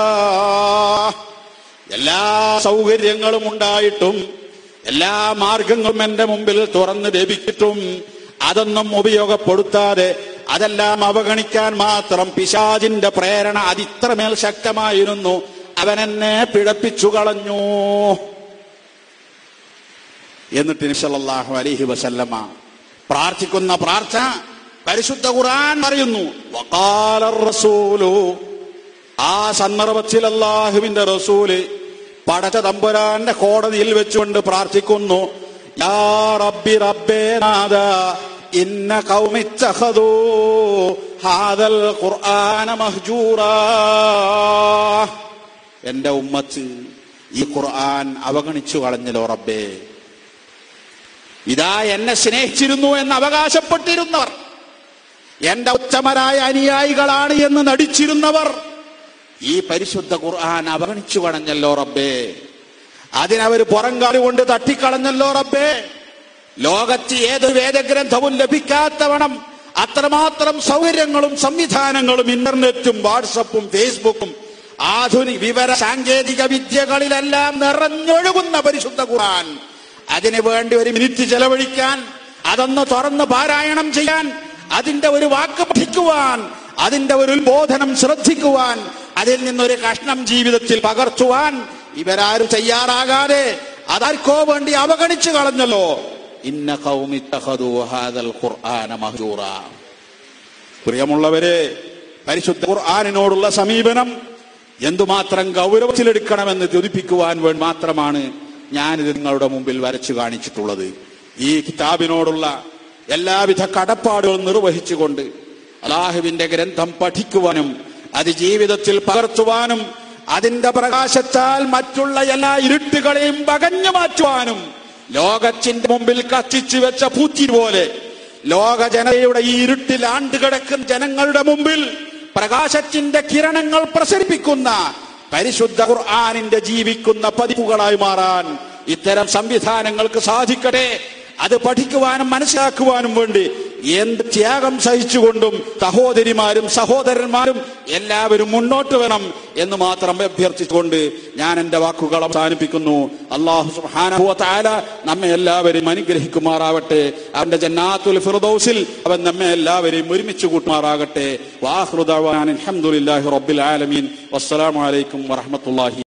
എല്ലാ സൗകര്യങ്ങളും ഉണ്ടായിട്ടും എല്ലാ മാർഗങ്ങളും എന്റെ മുമ്പിൽ തുറന്ന് ലഭിച്ചിട്ടും അതൊന്നും ഉപയോഗപ്പെടുത്താതെ അതെല്ലാം അവഗണിക്കാൻ മാത്രം പിശാജിന്റെ പ്രേരണ അതിത്രമേൽ ശക്തമായിരുന്നു അവൻ എന്നെ പിഴപ്പിച്ചു കളഞ്ഞു എന്നിട്ട് നിസല്ലാഹു അലൈഹി വസല്ലമ പ്രാർത്ഥിക്കുന്ന പ്രാർത്ഥന പരിശുദ്ധ ഖുർആൻ പറയുന്നു വഖാല റസൂലു ആ സന്ദർഭത്തിൽ അള്ളാഹുവിന്റെ റസൂല് പടച്ച തമ്പുരാന്റെ കോടതിയിൽ വെച്ചുകൊണ്ട് പ്രാർത്ഥിക്കുന്നു യാ റബ്ബി റബ്ബേ നാദ ഇന്ന കൗമിത്തഖദൂ ഹാദൽ ഖുർആന മഹ്ജൂറാ എന്റെ ഉമ്മത്ത് ഈ ഖുർആൻ അവഗണിച്ചു കളഞ്ഞല്ലോ റബ്ബേ ഇതാ എന്നെ സ്നേഹിച്ചിരുന്നു എന്ന് അവകാശപ്പെട്ടിരുന്നവർ എന്റെ ഉത്തമരായ അനുയായികളാണ് എന്ന് നടിച്ചിരുന്നവർ ഈ പരിശുദ്ധ ഖുർആൻ അവഗണിച്ചു കളഞ്ഞല്ലോ റബ്ബേ അതിനവർ പുറംകാലി കൊണ്ട് തട്ടിക്കളഞ്ഞല്ലോ റബ്ബേ ലോകത്ത് ഏതൊരു വേദഗ്രന്ഥവും ലഭിക്കാത്തവണ്ണം അത്രമാത്രം സൗകര്യങ്ങളും സംവിധാനങ്ങളും ഇന്റർനെറ്റും വാട്സപ്പും ഫേസ്ബുക്കും ആധുനിക വിവര സാങ്കേതിക വിദ്യകളിലെല്ലാം നിറഞ്ഞൊഴുകുന്ന പരിശുദ്ധ ഖുർആൻ അതിനു വേണ്ടി ഒരു മിനിറ്റ് ചെലവഴിക്കാൻ അതൊന്ന് തുറന്ന് പാരായണം ചെയ്യാൻ അതിന്റെ ഒരു വാക്ക് പഠിക്കുവാൻ അതിന്റെ ഒരു ഉത്ബോധനം ശ്രദ്ധിക്കുവാൻ അതിൽ നിന്നൊരു കഷ്ണം ജീവിതത്തിൽ പകർത്തുവാൻ ഇവരാരും തയ്യാറാകാതെ അതാർക്കോ വേണ്ടി അവഗണിച്ചു കളഞ്ഞല്ലോ ഇന്ന ഖൗമി ഇത്തഖദൂ ഹാദൽ ഖുർആന മഹ്ജൂറ പ്രിയമുള്ളവരെ പരിശുദ്ധ ഖുർആനിനോടുള്ള സമീപനം എന്തുമാത്രം ഗൗരവത്തിലെടുക്കണമെന്ന് ധരിപ്പിക്കുവാൻ വേണ്ടി മാത്രമാണ് ഞാനിത് നിങ്ങളുടെ മുമ്പിൽ വരച്ചു കാണിച്ചിട്ടുള്ളത് ഈ കിതാബിനോടുള്ള എല്ലാവിധ കടപ്പാടുകളും നിർവഹിച്ചുകൊണ്ട് അള്ളാഹുവിന്റെ ഗ്രന്ഥം പഠിക്കുവാനും അത് ജീവിതത്തിൽ പകർത്തുവാനും അതിന്റെ പ്രകാശത്താൽ മറ്റുള്ള എല്ലാ ഇരുട്ടുകളെയും പകഞ്ഞു മാറ്റുവാനും ലോകത്തിന്റെ മുമ്പിൽ കത്തിച്ചു വെച്ച പൂത്തി പോലെ ലോക ജനതയുടെ ഈ ഇരുട്ടിൽ ആണ്ടുകിടക്കുന്ന ജനങ്ങളുടെ മുമ്പിൽ പ്രകാശത്തിന്റെ കിരണങ്ങൾ പ്രസരിപ്പിക്കുന്ന പരിശുദ്ധ ഖുർആാനിന്റെ ജീവിക്കുന്ന പതിപ്പുകളായി മാറാൻ ഇത്തരം സംവിധാനങ്ങൾക്ക് സാധിക്കട്ടെ അത് പഠിക്കുവാനും മനസ്സിലാക്കുവാനും വേണ്ടി എന്ത് ത്യാഗം സഹിച്ചുകൊണ്ടും സഹോദരിമാരും സഹോദരന്മാരും എല്ലാവരും മുന്നോട്ട് വേണം എന്ന് മാത്രം അഭ്യർത്ഥിച്ചുകൊണ്ട് ഞാൻ എന്റെ വാക്കുകൾ അവസാനിപ്പിക്കുന്നു അള്ളാഹു സുഹാന നമ്മെ എല്ലാവരെയും അനുഗ്രഹിക്കുമാറാവട്ടെ അവന്റെ ജന്നാത്തുൽ ഫിറദൗസിൽ അവൻ നമ്മെ എല്ലാവരെയും ഒരുമിച്ച് കൂട്ടുമാറാകട്ടെ വാഹൃദാൻ അലഹമുല്ലാഹി റബ്ബിൽ ആലമീൻ വസ്സലാമലൈക്കും വറഹമത്തല്ലാഹി